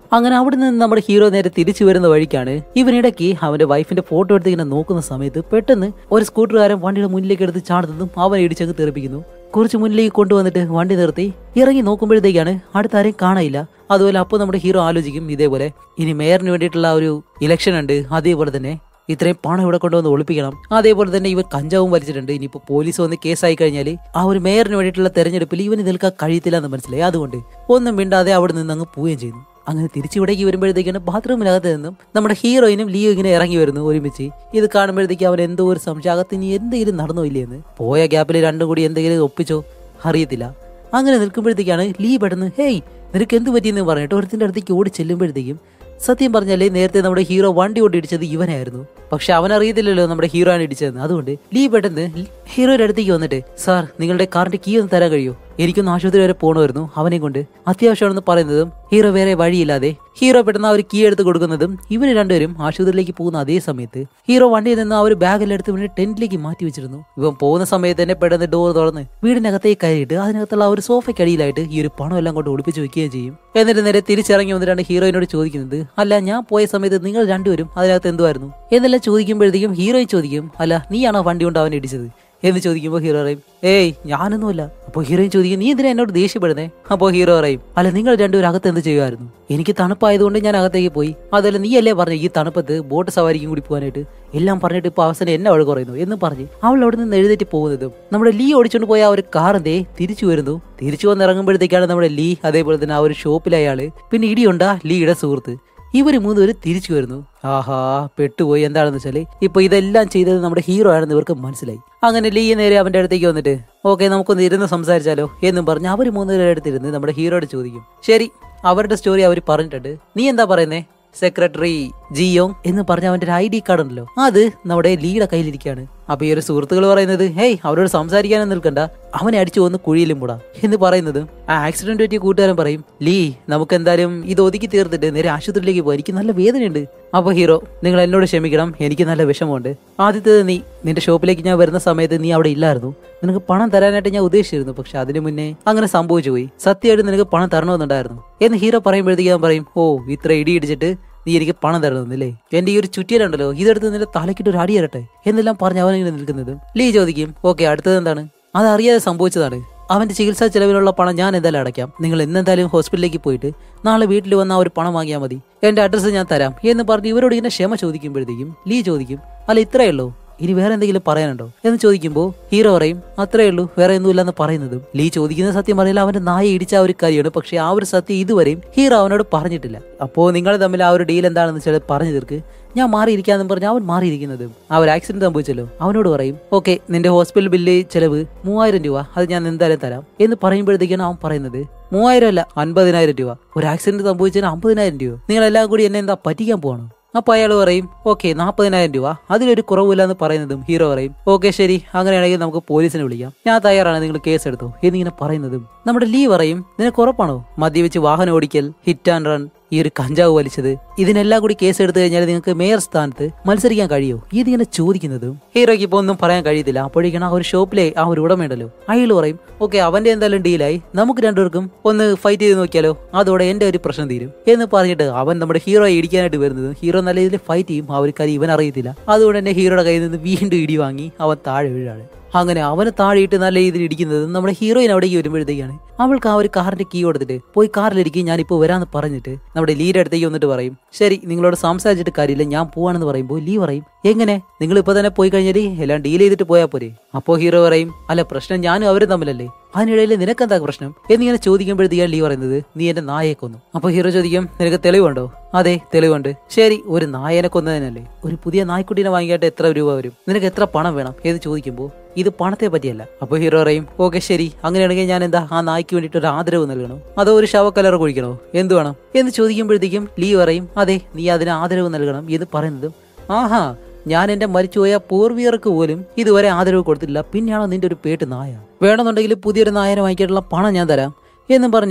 അങ്ങനെ അവിടെ നിന്ന് നമ്മുടെ ഹീറോ നേരെ തിരിച്ചു വരുന്ന വഴിക്കാണ് ഇവനിടയ്ക്ക് അവന്റെ വൈഫിന്റെ ഫോട്ടോ എടുത്ത് ഇങ്ങനെ നോക്കുന്ന സമയത്ത് പെട്ടെന്ന് ഒരു സ്കൂട്ടറുകാരൻ വണ്ടിയുടെ മുന്നിലേക്ക് എടുത്ത് ചാടുന്നതും അവൻ ഇടിച്ചങ്ങ് തെറിപ്പിക്കുന്നു കുറച്ച് മുന്നിലേക്ക് കൊണ്ടുവന്നിട്ട് വണ്ടി നിർത്തി ഇറങ്ങി നോക്കുമ്പോഴത്തേക്കാണ് അടുത്ത ആരെയും കാണാനില്ല അതുപോലെ അപ്പോൾ നമ്മുടെ ഹീറോ ആലോചിക്കും ഇതേപോലെ ഇനി മേയറിന് വേണ്ടിയിട്ടുള്ള ഒരു ഇലക്ഷൻ ഉണ്ട് അതേപോലെ തന്നെ ഇത്രയും പണം ഇവിടെ കൊണ്ടുവന്ന് ഒളിപ്പിക്കണം അതേപോലെ തന്നെ ഇവർ കഞ്ചാവും വലിച്ചിട്ടുണ്ട് ഇനിയിപ്പോൾ പോലീസ് വന്ന് കേസായി കഴിഞ്ഞാൽ ആ ഒരു മേയറിന് വേണ്ടിയിട്ടുള്ള തെരഞ്ഞെടുപ്പിൽ ഇവന് നിൽക്കാൻ കഴിയത്തില്ല എന്ന് മനസ്സിലായി അതുകൊണ്ട് ഒന്നും മിണ്ടാതെ അവിടെ നിന്ന് അങ്ങ് പോവുകയും ചെയ്യുന്നു അങ്ങനെ തിരിച്ചിവിടേക്ക് വരുമ്പോഴത്തേക്കാണ് ബാത്റൂമിനകത്ത് നിന്നും നമ്മുടെ ഹീറോയിനും ലിയോ ഇങ്ങനെ ഇറങ്ങി വരുന്നു ഒരുമിച്ച് ഇത് കാണുമ്പോഴത്തേക്ക് അവൻ എന്തോ ഒരു സംശയം അകത്ത് ഇനി എന്തെങ്കിലും നടന്നോ ഇല്ലേന്ന് പോയ ഗ്യാപ്പിൽ രണ്ടും കൂടി എന്തെങ്കിലും ഒപ്പിച്ചോ അറിയത്തില്ല അങ്ങനെ നിൽക്കുമ്പോഴത്തേക്കാണ് ലീ പെട്ടെന്ന് ഹേയ് നിനക്ക് എന്ത് പറ്റിയെന്ന് പറഞ്ഞിട്ട് ഒരുത്തിന്റെ അടുത്തേക്ക് ഓടി ചെല്ലുമ്പോഴത്തേക്കും സത്യം പറഞ്ഞാലേ നേരത്തെ നമ്മുടെ ഹീറോ വണ്ടി കൊണ്ട് ഇടിച്ചത് ഇവനായിരുന്നു പക്ഷെ അവൻ അറിയത്തില്ലല്ലോ നമ്മുടെ ഹീറോ ആണ് ഇടിച്ചതെന്ന് അതുകൊണ്ട് ലീ പെട്ടെന്ന് ഹീറോയുടെ അടുത്തേക്ക് വന്നിട്ട് സാർ നിങ്ങളുടെ കാറിന്റെ കീ ഒന്ന് തരാൻ കഴിയോ എനിക്കൊന്ന് ആശുപത്രി വരെ പോകണമായിരുന്നു അവനെ കൊണ്ട് അത്യാവശ്യമാണെന്ന് പറയുന്നതും ഹീറോ വേറെ വഴിയില്ലാതെ ഹീറോ പെട്ടെന്ന് ആ ഒരു കീ എടുത്ത് കൊടുക്കുന്നതും ഇവര് രണ്ടുപേരും ആശുപത്രിയിലേക്ക് പോകുന്ന അതേ സമയത്ത് ഹീറോ വണ്ടിയിൽ നിന്ന് ആ ഒരു ബാഗെല്ലാം എടുത്ത് ഇവനെ ടെന്റിലേക്ക് മാറ്റി വെച്ചിരുന്നു ഇവൻ പോകുന്ന സമയത്ത് തന്നെ പെട്ടെന്ന് ഡോർ തുറന്ന് വീടിനകത്തേക്ക് കയറിയിട്ട് അതിനകത്തുള്ള ആ ഒരു സോഫയ്ക്കടിയിലായിട്ട് ഈ ഒരു പണം എല്ലാം കൊണ്ട് ഒളിപ്പിച്ച് വെക്കുകയും ചെയ്യും എന്നിട്ട് നേരെ തിരിച്ചിറങ്ങി വന്നിട്ടാണ് ഹീറോയിനോട് ചോദിക്കുന്നത് അല്ല ഞാൻ പോയ സമയത്ത് നിങ്ങൾ രണ്ടുപേരും അതിനകത്ത് എന്തുമായിരുന്നു എന്നെല്ലാം ചോദിക്കുമ്പോഴത്തേക്കും ഹീറോയും ചോദിക്കും അല്ല നീയാണോ വണ്ടി കൊണ്ട് അവനെ ഇടിച്ചത് എന്ന് ചോദിക്കുമ്പോൾ ഹീറോ പറയും ഏയ് ഞാനൊന്നുമല്ല അപ്പോൾ ഹീറോയിൻ ചോദിക്കും നീ എന്തിനാ എന്നോട് ദേഷ്യപ്പെടുന്നേ അപ്പോൾ ഹീറോ പറയും അല്ല നിങ്ങൾ രണ്ടുപേരും അകത്ത് എന്ത് ചെയ്യുമായിരുന്നു എനിക്ക് തണുപ്പായതുകൊണ്ട് ഞാൻ അകത്തേക്ക് പോയി അതല്ല നീ അല്ലേ പറഞ്ഞു ഈ തണുപ്പത്ത് ബോട്ട് സവാരിക്കും കൂടി പോകാനായിട്ട് എല്ലാം പറഞ്ഞിട്ട് ഇപ്പോൾ അവസാനം എന്നെ അവൾ കുറയുന്നു എന്ന് പറഞ്ഞ് അവൾ അവിടെ നിന്ന് എഴുന്നേറ്റ് പോകുന്നതും നമ്മുടെ ലീ ഓടിച്ചുകൊണ്ട് പോയ ആ ഒരു കാറിന്റെ തിരിച്ചു വരുന്നു തിരിച്ചു വന്ന് ഇറങ്ങുമ്പോഴത്തേക്കാണ് നമ്മുടെ ലീ അതേപോലെ തന്നെ ആ ഒരു ഷോപ്പിലെ അയാള് പിന്നെ ഇടിയുണ്ടാ ലീയുടെ സുഹൃത്ത് ഇവര് മൂന്നുപേര് തിരിച്ചു വരുന്നു ആഹാ പെട്ടുപോയി എന്താണെന്ന് വെച്ചാല് ഇപ്പൊ ഇതെല്ലാം ചെയ്തത് നമ്മുടെ ഹീറോ ആണെന്ന് ഇവർക്ക് മനസ്സിലായി അങ്ങനെ ലീ നേരെ അവന്റെ അടുത്തേക്ക് വന്നിട്ട് ഓക്കെ നമുക്കൊന്ന് ഇരുന്ന് സംസാരിച്ചാലോ എന്നും പറഞ്ഞ് അവര് മൂന്നുപേരുടെ അടുത്തിരുന്ന് നമ്മുടെ ഹീറോയോട് ചോദിക്കും ശരി അവരുടെ സ്റ്റോറി അവർ പറഞ്ഞിട്ടുണ്ട് നീ എന്താ പറയുന്നേ സെക്രട്ടറി ജിയോങ് എന്ന് പറഞ്ഞ അവന്റെ ഒരു ഐ ഡി കാർഡ് ഉണ്ടല്ലോ അത് നമ്മുടെ ലീയുടെ കയ്യിലിരിക്കുകയാണ് അപ്പൊ ഈ ഒരു സുഹൃത്തുക്കൾ പറയുന്നത് ഹേയ് അവരോട് സംസാരിക്കാനും നിൽക്കണ്ട അവനെ അടിച്ചു വന്ന് കുഴിയിലും കൂടാ എന്ന് പറയുന്നത് ആ ആക്സിഡന്റ് പറ്റിയ കൂട്ടുകാരൻ പറയും ലീ നമുക്ക് എന്തായാലും ഇത് ഒതുക്കി തീർത്തിട്ട് നേരെ ആശുപത്രിയിലേക്ക് പോയി എനിക്ക് നല്ല വേദനയുണ്ട് അപ്പൊ ഹീറോ നിങ്ങൾ എന്നോട് ക്ഷമിക്കണം എനിക്ക് നല്ല വിഷമമുണ്ട് ആദ്യത്തേത് നീ നിന്റെ ഷോപ്പിലേക്ക് ഞാൻ വരുന്ന സമയത്ത് നീ അവിടെ ഇല്ലായിരുന്നു നിനക്ക് പണം തരാനായിട്ട് ഞാൻ ഉദ്ദേശിച്ചിരുന്നു പക്ഷെ അതിനു മുന്നേ അങ്ങനെ സംഭവിച്ചു പോയി സത്യമായിട്ട് നിനക്ക് പണം തരണമെന്നുണ്ടായിരുന്നു എന്ന് ഹീറോ പറയുമ്പോഴത്തേക്ക് ഞാൻ പറയും ഓ ഇത്ര ഇടി ഇടിച്ചിട്ട് നീ എനിക്ക് പണം തരണമെന്നില്ലേ എന്റെ ഈ ഒരു ചുറ്റിയലുണ്ടല്ലോ ഇതെടുത്ത് നിന്റെ തലക്കിട്ട് ഒരു അടി തരട്ടെ എന്നെല്ലാം പറഞ്ഞ് അവനിങ്ങനെ നിൽക്കുന്നത് ലീ ചോദിക്കും ഓക്കെ അടുത്തത് എന്താണ് അതറിയാതെ സംഭവിച്ചതാണ് അവന്റെ ചികിത്സാ ചെലവിലുള്ള പണം ഞാൻ എന്തായാലും അടയ്ക്കാം നിങ്ങൾ ഇന്നെന്തായാലും ഹോസ്പിറ്റലിലേക്ക് പോയിട്ട് നാളെ വീട്ടിൽ വന്ന ആ ഒരു പണം വാങ്ങിയാൽ മതി എന്റെ അഡ്രസ്സ് ഞാൻ തരാം എന്ന് പറഞ്ഞ് ഇവരോട് ഇങ്ങനെ ക്ഷമ ചോദിക്കുമ്പോഴത്തേക്കും ലീ ചോദിക്കും അല്ല ഇത്രയേ ഉള്ളൂ ഇനി വേറെ എന്തെങ്കിലും പറയാനുണ്ടോ എന്ന് ചോദിക്കുമ്പോൾ ഹീറോ പറയും അത്രേ ഉള്ളൂ വേറെ ഒന്നുമില്ലെന്ന് പറയുന്നതും ലീ ചോദിക്കുന്ന സത്യം പറഞ്ഞാൽ അവന്റെ നായ ഇടിച്ച ആ ഒരു കാര്യമാണ് പക്ഷെ ആ ഒരു സത്യം ഇതുവരെയും ഹീറോ അവനോട് പറഞ്ഞിട്ടില്ല അപ്പോ നിങ്ങൾ തമ്മിൽ ആ ഒരു ഡീൽ എന്താണെന്ന് വെച്ചാൽ പറഞ്ഞു തീർക്ക് ഞാൻ മാറിയിരിക്കാന്ന് പറഞ്ഞ് അവൻ മാറിയിരിക്കുന്നത് ആ ഒരു ആക്സിഡന്റ് സംഭവിച്ചല്ലോ അവനോട് പറയും ഓക്കെ നിന്റെ ഹോസ്പിറ്റൽ ബില്ല് ചെലവ് മൂവായിരം രൂപ അത് ഞാൻ എന്തായാലും തരാം എന്ന് പറയുമ്പോഴത്തേക്കാണ് അവൻ പറയുന്നത് മൂവായിരം അല്ല അൻപതിനായിരം രൂപ ഒരു ആക്സിഡന്റ് സംഭവിച്ചതിന് അമ്പതിനായിരം രൂപ നിങ്ങൾ എല്ലാം കൂടി എന്നെ എന്താ പറ്റിക്കാൻ പോകണോ അപ്പൊ അയാൾ പറയും ഓക്കെ നാൽപ്പതിനായിരം രൂപ അതിലൊരു കുറവില്ല എന്ന് പറയുന്നതും ഹീറോ പറയും ഓക്കെ ശരി അങ്ങനെയാണെങ്കിൽ നമുക്ക് പോലീസിനെ വിളിക്കാം ഞാൻ തയ്യാറാണ് നിങ്ങൾ കേസ് എടുത്തോ എന്നിങ്ങനെ പറയുന്നതും നമ്മുടെ ലീ പറയും നിനക്ക് ഉറപ്പാണോ മദ്യവെച്ച് വാഹനം ഓടിക്കൽ ഹിറ്റ് ആൻഡ് റൺ ഈ ഒരു കഞ്ചാവ് വലിച്ചത് ഇതിനെല്ലാം കൂടി കേസ് എടുത്തു കഴിഞ്ഞാൽ നിങ്ങൾക്ക് മേയർ സ്ഥാനത്ത് മത്സരിക്കാൻ കഴിയോ ഇതിങ്ങനെ ചോദിക്കുന്നതും ഹീറോയ്ക്ക് ഇപ്പൊ ഒന്നും പറയാൻ കഴിയത്തില്ല അപ്പോഴേക്കാണ് ആ ഒരു ഷോപ്പിലെ ആ ഒരു ഉടമയുണ്ടല്ലോ അയാൾ പറയും ഓക്കെ അവന്റെ എന്തായാലും ഡീലായി നമുക്ക് രണ്ടുപേർക്കും ഒന്ന് ഫൈറ്റ് ചെയ്ത് നോക്കിയാലോ അതോടെ എന്റെ ഒരു പ്രശ്നം തീരും എന്ന് പറഞ്ഞിട്ട് അവൻ നമ്മുടെ ഹീറോയെ ഇടിക്കാനായിട്ട് വരുന്നത് ഹീറോ നല്ല രീതിയിൽ ഫൈറ്റ് ചെയ്യും ആ ഒരു കാര്യം ഇവൻ അറിയത്തില്ല അതുകൊണ്ട് തന്നെ ഹീറോയുടെ കയ്യിൽ നിന്ന് വീണ്ടും ഇടി വാങ്ങി അവൻ താഴെ വീഴാണ് അങ്ങനെ അവനെ താഴെയിട്ട് നല്ല രീതിയിൽ ഇടിക്കുന്നത് നമ്മുടെ ഹീറോയിൻ അവിടേക്ക് വരുമ്പോഴത്തേക്കാണ് അവൾക്ക് ആ ഒരു കാറിന്റെ കീ കൊടുത്തിട്ട് പോയി കാറിലിരിക്കും ഞാൻ ഇപ്പോൾ വരാന്ന് പറഞ്ഞിട്ട് നമ്മുടെ ലീയുടെ അടുത്തേക്ക് വന്നിട്ട് പറയും ശരി നിങ്ങളോട് സംസാരിച്ചിട്ട് കാര്യമില്ല ഞാൻ പോവാണെന്ന് പറയുമ്പോൾ ലീ പറയും എങ്ങനെ നിങ്ങൾ ഇപ്പൊ തന്നെ പോയി കഴിഞ്ഞാൽ എല്ലാം ഡീൽ ചെയ്തിട്ട് പോയാൽ പോരെ അപ്പോ ഹീറോ പറയും അല്ല പ്രശ്നം ഞാനും അവരും തമ്മിലല്ലേ അതിനിടയിൽ നിനക്കെന്താ പ്രശ്നം എന്നിങ്ങനെ ചോദിക്കുമ്പോഴത്തേക്കാണ് ലീ പറയുന്നത് നീ എന്റെ നായയെ കൊന്നു അപ്പൊ ഹീറോ ചോദിക്കും നിനക്ക് തെളിവുണ്ടോ അതെ തെളിവുണ്ട് ശരി ഒരു നായനെ കൊന്നതിനല്ലേ ഒരു പുതിയ നായ്ക്കുട്ടീനെ വാങ്ങിയിട്ട് എത്ര രൂപ വരും നിനക്ക് എത്ര പണം വേണം എന്ന് ചോദിക്കുമ്പോൾ ഇത് പണത്തെ പറ്റിയല്ല അപ്പൊ ഹീറോ പറയും ഓക്കെ ശരി അങ്ങനെയാണെങ്കിൽ ഞാൻ എന്താ ആ നായ്ക്ക് വേണ്ടിയിട്ട് ഒരു ആദരവ് നൽകണോ അതോ ഒരു ശവക്കലറ കുഴിക്കണോ എന്ത് വേണം എന്ന് ചോദിക്കുമ്പോഴത്തേക്കും ലീ പറയും അതെ നീ അതിന് ആദരവ് നൽകണം എന്ന് പറയുന്നതും ആഹാ ഞാൻ എന്റെ മരിച്ചുപോയ പൂർവികർക്ക് പോലും ഇതുവരെ ആദരവ് കൊടുത്തില്ല പിന്നെയാണോ നിന്റെ ഒരു പേട്ട് നായ വേണമെന്നുണ്ടെങ്കിൽ പുതിയൊരു നായനെ വാങ്ങിക്കാനുള്ള പണം ഞാൻ തരാം എന്നും പറഞ്ഞ്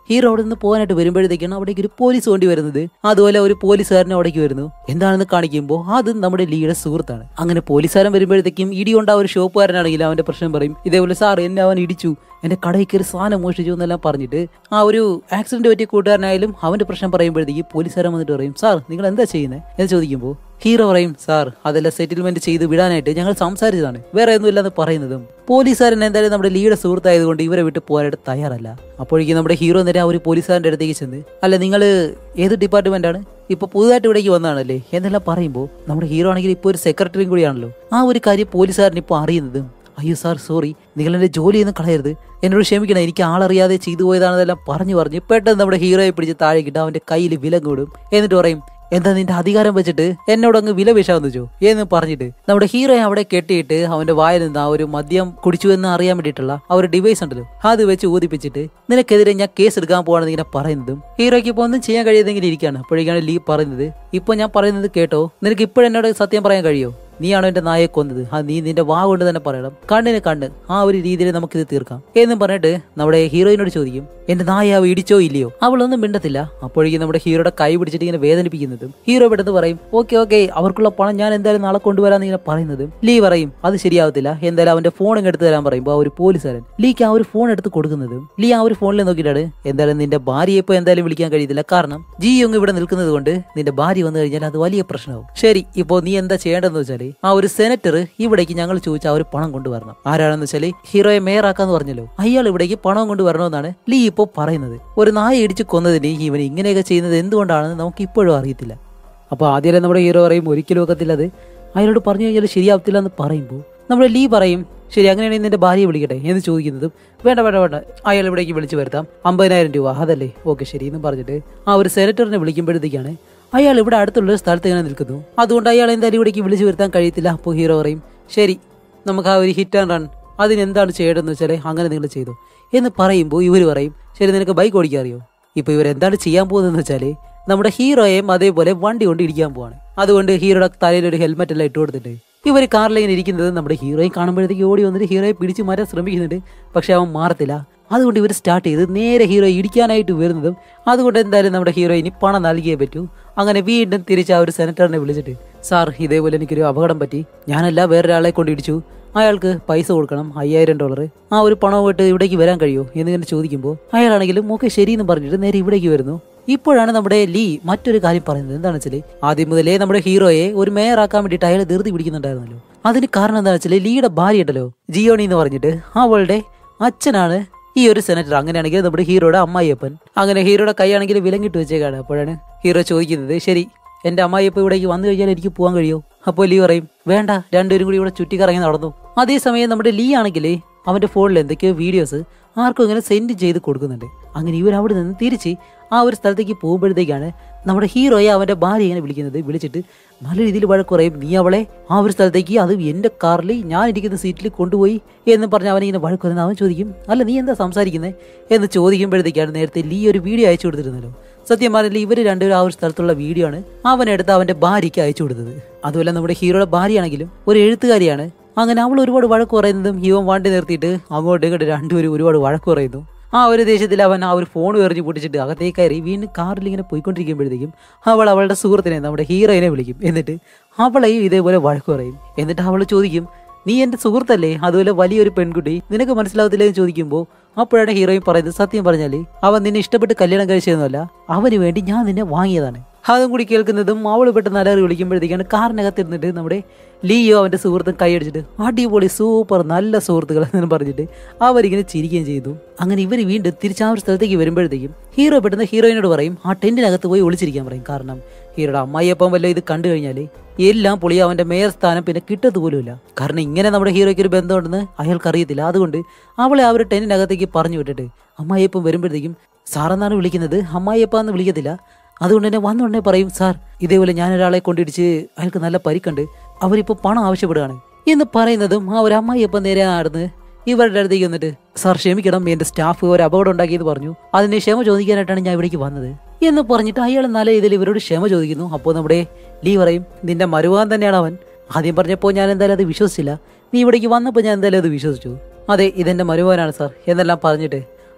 ഹീറോ അവിടെ നിന്ന് പോകാനായിട്ട് വരുമ്പോഴത്തേക്കാണ് അവിടേക്ക് ഒരു പോലീസ് വണ്ടി വരുന്നത് അതുപോലെ ഒരു പോലീസുകാരൻ അവിടേക്ക് വരുന്നു എന്താണെന്ന് കാണിക്കുമ്പോൾ അത് നമ്മുടെ ലീയുടെ സുഹൃത്താണ് അങ്ങനെ പോലീസുകാരൻ വരുമ്പോഴത്തേക്കും ഇടി കൊണ്ട് ആ ഒരു ഷോപ്പുകാരനാണെങ്കിൽ അവന്റെ പ്രശ്നം പറയും ഇതേപോലെ സാർ എന്നെ അവൻ ഇടിച്ചു എന്റെ കടയിൽ കയറി സാധനം മോഷിച്ചു എന്നെല്ലാം പറഞ്ഞിട്ട് ആ ഒരു ആക്സിഡന്റ് പറ്റിയ കൂട്ടുകാരനായാലും അവന്റെ പ്രശ്നം പറയുമ്പോഴത്തേക്ക് പോലീസുകാരൻ വന്നിട്ട് പറയും സാർ നിങ്ങൾ എന്താ ചെയ്യുന്നത് എന്ന് ചോദിക്കുമ്പോൾ ഹീറോ പറയും സാർ അതെല്ലാം സെറ്റിൽമെന്റ് ചെയ്ത് വിടാനായിട്ട് ഞങ്ങൾ സംസാരിച്ചതാണ് വേറെ ഒന്നുമില്ലെന്ന് പറയുന്നതും പോലീസുകാരൻ എന്തായാലും നമ്മുടെ ലീയുടെ സുഹൃത്തായതുകൊണ്ട് ഇവരെ വിട്ട് പോകാനായിട്ട് തയ്യാറല്ല അപ്പോഴേക്കും നമ്മുടെ ഹീറോ നേരെ ആ ഒരു പോലീസുകാരൻ്റെ അടുത്തേക്ക് ചെന്ന് അല്ല നിങ്ങൾ ഏത് ഡിപ്പാർട്ട്മെന്റ് ആണ് ഇപ്പൊ പുതുതായിട്ട് ഇവിടേക്ക് വന്നതാണല്ലേ എന്നെല്ലാം പറയുമ്പോൾ നമ്മുടെ ഹീറോ ആണെങ്കിൽ ഇപ്പോൾ ഒരു സെക്രട്ടറിയും കൂടിയാണല്ലോ ആ ഒരു കാര്യം പോലീസുകാരൻ ഇപ്പോൾ അറിയുന്നതും അയ്യോ സാർ സോറി നിങ്ങൾ എൻ്റെ ജോലിയൊന്നും കളയരുത് എന്നോട് ക്ഷമിക്കണം എനിക്ക് ആളറിയാതെ ചെയ്തു പോയതാണെന്നെല്ലാം പറഞ്ഞു പറഞ്ഞ് പെട്ടെന്ന് നമ്മുടെ ഹീറോയെ പിടിച്ച് താഴേക്കിട്ട് അവന്റെ കയ്യിൽ വിലം കൂടും എന്നിട്ട് പറയും എന്താ നിന്റെ അധികാരം വെച്ചിട്ട് എന്നോട് അങ്ങ് വില വീശാന്ന് വെച്ചോ എന്ന് പറഞ്ഞിട്ട് നമ്മുടെ ഹീറോയെ അവിടെ കെട്ടിയിട്ട് അവന്റെ വായിൽ നിന്ന് ആ ഒരു മദ്യം കുടിച്ചു എന്ന് അറിയാൻ വേണ്ടിയിട്ടുള്ള ആ ഒരു ഡിവൈസ് ഉണ്ടല്ലോ അത് വെച്ച് ഊതിപ്പിച്ചിട്ട് നിനക്കെതിരെ ഞാൻ കേസ് എടുക്കാൻ പോവാണെന്ന് ഇങ്ങനെ പറയുന്നതും ഹീറോയ്ക്ക് ഇപ്പോൾ ഒന്നും ചെയ്യാൻ കഴിയാതെങ്കിൽ ഇരിക്കുകയാണ് അപ്പോഴേക്കാണ് ലീ പറയുന്നത് ഇപ്പൊ ഞാൻ പറയുന്നത് കേട്ടോ നിനക്ക് ഇപ്പോഴെന്നോട് സത്യം പറയാൻ കഴിയോ നീയാണോ എന്റെ നായെ കൊന്നത് ആ നീ നിന്റെ വാ കൊണ്ട് തന്നെ പറയണം കണ്ണിന് കണ്ണ് ആ ഒരു രീതിയിൽ നമുക്കിത് തീർക്കാം എന്നും പറഞ്ഞിട്ട് നമ്മുടെ ഹീറോയിനോട് ചോദിക്കും എന്റെ നായ അവ ഇടിച്ചോ ഇല്ലയോ അവളൊന്നും മിണ്ടത്തില്ല അപ്പോഴേക്കും നമ്മുടെ ഹീറോയുടെ കൈ പിടിച്ചിട്ട് ഇങ്ങനെ വേദനിപ്പിക്കുന്നതും ഹീറോ പെട്ടെന്ന് പറയും ഓക്കെ ഓക്കെ അവർക്കുള്ള പണം ഞാൻ എന്തായാലും നാളെ കൊണ്ടുവരാന്ന് ഇങ്ങനെ പറയുന്നതും ലീ പറയും അത് ശരിയാവത്തില്ല എന്തായാലും അവന്റെ ഫോൺ ഇങ്ങ് എടുത്ത് തരാൻ പറയുമ്പോൾ ആ ഒരു പോലീസുകാരൻ ലീക്ക് ആ ഒരു ഫോൺ എടുത്ത് കൊടുക്കുന്നതും ലീ ആ ഒരു ഫോണിൽ നോക്കിയിട്ടാണ് എന്തായാലും നിന്റെ ഭാര്യയെ ഇപ്പൊ എന്തായാലും വിളിക്കാൻ കഴിയത്തില്ല കാരണം ജി അങ്ങ് ഇവിടെ നിൽക്കുന്നത് കൊണ്ട് നിന്റെ ഭാര്യ വന്നു കഴിഞ്ഞാൽ അത് വലിയ പ്രശ്നമാവും ശരി ഇപ്പോ നീ എന്താ ചെയ്യേണ്ടതെന്ന് വെച്ചാല് ആ ഒരു സെനറ്റർ ഇവിടേക്ക് ഞങ്ങൾ ചോദിച്ച ആ ഒരു പണം കൊണ്ടുവരണം ആരാണെന്ന് വെച്ചാല് ഹീറോയെ മേയറാക്കാന്ന് പറഞ്ഞല്ലോ അയാൾ ഇവിടേക്ക് പണം കൊണ്ടുവരണമെന്നാണ് ലീ ഇപ്പോൾ പറയുന്നത് ഒരു നായ ഇടിച്ച് കൊന്നതിന് ഇവൻ ഇങ്ങനെയൊക്കെ ചെയ്യുന്നത് എന്തുകൊണ്ടാണെന്ന് നമുക്ക് ഇപ്പോഴും അറിയത്തില്ല അപ്പോൾ ആദ്യമേ നമ്മുടെ ഹീറോ പറയും ഒരിക്കലും ഒക്കത്തില്ല അത് അയാളോട് പറഞ്ഞു കഴിഞ്ഞാൽ ശരിയാവത്തില്ല എന്ന് പറയുമ്പോൾ നമ്മുടെ ലീ പറയും ശരി അങ്ങനെയാണെങ്കിൽ നിന്റെ ഭാര്യയെ വിളിക്കട്ടെ എന്ന് ചോദിക്കുന്നതും വേണ്ട വേണ്ട വേണ്ട അയാൾ ഇവിടേക്ക് വിളിച്ചു വരുത്താം അമ്പതിനായിരം രൂപ അതല്ലേ ഓക്കെ ശരി എന്ന് പറഞ്ഞിട്ട് ആ ഒരു സെനറ്ററിനെ വിളിക്കുമ്പോഴത്തേക്കാണ് അയാൾ ഇവിടെ അടുത്തുള്ള ഒരു സ്ഥലത്ത് ഇങ്ങനെ നിൽക്കുന്നു അതുകൊണ്ട് അയാൾ എന്തായാലും ഇവിടേക്ക് വിളിച്ചു വരുത്താൻ കഴിയത്തില്ല അപ്പോൾ ഹീറോ പറയും ശരി നമുക്ക് ആ ഒരു ഹിറ്റ് ആൻഡ് റൺ അതിനെന്താണ് ചെയ്യേണ്ടതെന്ന് വെച്ചാൽ അങ്ങനെ നിങ്ങൾ ചെയ്തു എന്ന് പറയുമ്പോൾ ഇവർ പറയും ശരി നിനക്ക് ബൈക്ക് ഓടിക്കാൻ അറിയോ ഇപ്പോൾ ഇവരെന്താണ് ചെയ്യാൻ പോകുന്നതെന്ന് വെച്ചാൽ നമ്മുടെ ഹീറോയെയും അതേപോലെ വണ്ടി കൊണ്ട് ഇടിക്കാൻ പോവാണ് അതുകൊണ്ട് ഹീറോയുടെ തലയിൽ ഒരു ഹെൽമെറ്റ് എല്ലാം ഇട്ട് കൊടുത്തിട്ട് ഇവർ കാറിൽ ഇങ്ങനെ ഇരിക്കുന്നത് നമ്മുടെ ഹീറോയെ കാണുമ്പോഴത്തേക്ക് ഓടി വന്നിട്ട് ഹീറോയെ പിടിച്ച് മാറ്റാൻ ശ്രമിക്കുന്നുണ്ട് പക്ഷെ അവൻ മാറത്തില്ല അതുകൊണ്ട് ഇവർ സ്റ്റാർട്ട് ചെയ്ത് നേരെ ഹീറോ ഇടിക്കാനായിട്ട് വരുന്നതും അതുകൊണ്ട് എന്തായാലും നമ്മുടെ ഹീറോ ഇനി പണം നൽകിയേ പറ്റൂ അങ്ങനെ വീണ്ടും തിരിച്ച് ആ ഒരു സെനറ്ററിനെ വിളിച്ചിട്ട് സാർ ഇതേപോലെ എനിക്കൊരു അപകടം പറ്റി ഞാനല്ല വേറൊരാളെ കൊണ്ട് ഇടിച്ചു അയാൾക്ക് പൈസ കൊടുക്കണം അയ്യായിരം ഡോളർ ആ ഒരു പണമായിട്ട് ഇവിടേക്ക് വരാൻ കഴിയുമോ എന്നിങ്ങനെ ചോദിക്കുമ്പോൾ അയാളാണെങ്കിലും ഓക്കെ ശരിയെന്ന് പറഞ്ഞിട്ട് നേരെ ഇവിടേക്ക് വരുന്നു ഇപ്പോഴാണ് നമ്മുടെ ലീ മറ്റൊരു കാര്യം പറയുന്നത് എന്താണെന്ന് വെച്ചാൽ ആദ്യം മുതലേ നമ്മുടെ ഹീറോയെ ഒരു മേയറാക്കാൻ വേണ്ടിയിട്ട് അയാൾ ധൃതി പിടിക്കുന്നുണ്ടായിരുന്നല്ലോ അതിന് കാരണം എന്താണെന്ന് വെച്ചാൽ ലീയുടെ ഭാര്യ ഉണ്ടല്ലോ ജിയോണി എന്ന് പറഞ്ഞിട്ട് അവളുടെ അച്ഛനാണ് ഈ ഒരു സെനറ്റർ അങ്ങനെയാണെങ്കിൽ നമ്മുടെ ഹീറോയുടെ അമ്മായിയപ്പൻ അങ്ങനെ ഹീറോയുടെ കൈയാണെങ്കിൽ വിലങ്ങിട്ട് വെച്ചേക്കാണ് അപ്പോഴാണ് ഹീറോ ചോദിക്കുന്നത് ശരി എന്റെ അമ്മായിയപ്പ ഇവിടേക്ക് വന്നു കഴിഞ്ഞാൽ എനിക്ക് പോകാൻ കഴിയുമോ അപ്പോൾ ലീ പറയും വേണ്ട രണ്ടുപേരും കൂടി ഇവിടെ ചുറ്റിക്കറങ്ങി നടന്നു അതേസമയം നമ്മുടെ ലീ ആണെങ്കിൽ അവന്റെ ഫോണിൽ എന്തൊക്കെയോ വീഡിയോസ് ആർക്കും ഇങ്ങനെ സെൻഡ് ചെയ്ത് കൊടുക്കുന്നുണ്ട് അങ്ങനെ ഇവർ അവിടെ നിന്ന് തിരിച്ച് ആ ഒരു സ്ഥലത്തേക്ക് പോകുമ്പോഴത്തേക്കാണ് നമ്മുടെ ഹീറോയെ അവന്റെ ഭാര്യ ഇങ്ങനെ വിളിക്കുന്നത് വിളിച്ചിട്ട് നല്ല രീതിയിൽ വഴക്കുറയും നീ അവളെ ആ ഒരു സ്ഥലത്തേക്ക് അത് എന്റെ കാറിൽ ഞാൻ ഇരിക്കുന്ന സീറ്റിൽ കൊണ്ടുപോയി എന്ന് പറഞ്ഞ് അവനിങ്ങനെ വഴക്കുറയുന്നത് അവൻ ചോദിക്കും അല്ല നീ എന്താ സംസാരിക്കുന്നത് എന്ന് ചോദിക്കുമ്പോഴത്തേക്കാണ് നേരത്തെ ലീ ഒരു വീഡിയോ അയച്ചു കൊടുത്തിരുന്നല്ലോ സത്യം പറഞ്ഞാൽ ഇവർ രണ്ടുപേരും ആ ഒരു സ്ഥലത്തുള്ള വീഡിയോ ആണ് അവനെടുത്ത് അവന്റെ ഭാര്യയ്ക്ക് അയച്ചു കൊടുത്തത് അതുപോലെ നമ്മുടെ ഹീറോയുടെ ഭാര്യയാണെങ്കിലും ഒരു എഴുത്തുകാരിയാണ് അങ്ങനെ അവൾ ഒരുപാട് വഴക്ക് പറയുന്നതും ഇവൻ വണ്ടി നിർത്തിയിട്ട് അങ്ങോട്ട് ഇങ്ങോട്ട് രണ്ടുപേരും ഒരുപാട് വഴക്ക് പറയുന്നു ആ ഒരു ദേഷ്യത്തിൽ അവൻ ആ ഒരു ഫോൺ എറിഞ്ഞ് പൊട്ടിച്ചിട്ട് അകത്തേക്ക് കയറി വീണ്ടും കാറിൽ ഇങ്ങനെ പോയിക്കൊണ്ടിരിക്കുമ്പോഴത്തേക്കും അവൾ അവളുടെ സുഹൃത്തിനെ നമ്മുടെ ഹീറോയിനെ വിളിക്കും എന്നിട്ട് അവളെയും ഇതേപോലെ വഴക്ക് പറയും എന്നിട്ട് അവൾ ചോദിക്കും നീ എന്റെ സുഹൃത്തല്ലേ അതുപോലെ വലിയൊരു പെൺകുട്ടി നിനക്ക് മനസ്സിലാവത്തില്ല എന്ന് ചോദിക്കുമ്പോൾ അപ്പോഴാണ് ഹീറോയിൻ പറയുന്നത് സത്യം പറഞ്ഞാല് അവൻ നിന്നെ ഇഷ്ടപ്പെട്ട് കല്യാണം കഴിച്ചതൊന്നുമല്ല അവന് വേണ്ടി ഞാൻ നിന്നെ വാങ്ങിയതാണ് അതും കൂടി കേൾക്കുന്നതും അവൾ പെട്ടെന്ന് അലറി വിളിക്കുമ്പോഴത്തേക്കാണ് കാറിനകത്തിരുന്നിട്ട് നമ്മുടെ ലിയോ അവന്റെ സുഹൃത്തും കൈയടിച്ചിട്ട് അടിപൊളി സൂപ്പർ നല്ല സുഹൃത്തുക്കൾ എന്ന് പറഞ്ഞിട്ട് അവരിങ്ങനെ ചിരിക്കുകയും ചെയ്തു അങ്ങനെ ഇവർ വീണ്ടും തിരിച്ച് ആ ഒരു സ്ഥലത്തേക്ക് വരുമ്പോഴത്തേക്കും ഹീറോ പെട്ടെന്ന് ഹീറോയിനോട് പറയും ആ ടെന്റിനകത്ത് പോയി ഒളിച്ചിരിക്കാൻ പറയും കാരണം ഹീറോയുടെ അമ്മായിയപ്പം വല്ല ഇത് കണ്ടു കഴിഞ്ഞാൽ എല്ലാം പൊളി അവന്റെ മേയർ സ്ഥാനം പിന്നെ കിട്ടത് പോലുമില്ല കാരണം ഇങ്ങനെ നമ്മുടെ ഹീറോയ്ക്ക് ഒരു ബന്ധമുണ്ടെന്ന് അയാൾക്ക് അറിയത്തില്ല അതുകൊണ്ട് അവളെ ആ ഒരു ടെന്റിനകത്തേക്ക് പറഞ്ഞു വിട്ടിട്ട് അമ്മായിയപ്പം വരുമ്പോഴത്തേക്കും സാറെന്നാണ് വിളിക്കുന്നത് അമ്മായിയപ്പ എന്ന് വിളിക്കത്തില്ല അതുകൊണ്ട് തന്നെ വന്നുടനെ പറയും സാർ ഇതേപോലെ ഞാൻ ഒരാളെ കൊണ്ടിടിച്ച് അയാൾക്ക് നല്ല പരിക്കുണ്ട് അവരിപ്പോൾ പണം ആവശ്യപ്പെടുകയാണ് എന്ന് പറയുന്നതും ആ ഒരു അമ്മായിയപ്പം നേരെ നടന്ന് ഇവരുടെ അടുത്തേക്ക് വന്നിട്ട് സാർ ക്ഷമിക്കണം എന്റെ സ്റ്റാഫ് ഒരു അപകടം ഉണ്ടാക്കിയെന്ന് പറഞ്ഞു അതിന് ക്ഷമ ചോദിക്കാനായിട്ടാണ് ഞാൻ ഇവിടേക്ക് വന്നത് എന്ന് പറഞ്ഞിട്ട് അയാൾ നല്ല ഇതിൽ ഇവരോട് ക്ഷമ ചോദിക്കുന്നു അപ്പോൾ നമ്മുടെ ലീ പറയും നിന്റെ മരുവാൻ തന്നെയാണ് അവൻ ആദ്യം പറഞ്ഞപ്പോൾ ഞാൻ എന്തായാലും അത് വിശ്വസിച്ചില്ല നീ ഇവിടേക്ക് വന്നപ്പോൾ ഞാൻ എന്തായാലും അത് വിശ്വസിച്ചു അതെ ഇതെന്റെ മരുവാനാണ് സാർ എന്നെല്ലാം പറഞ്ഞിട്ട്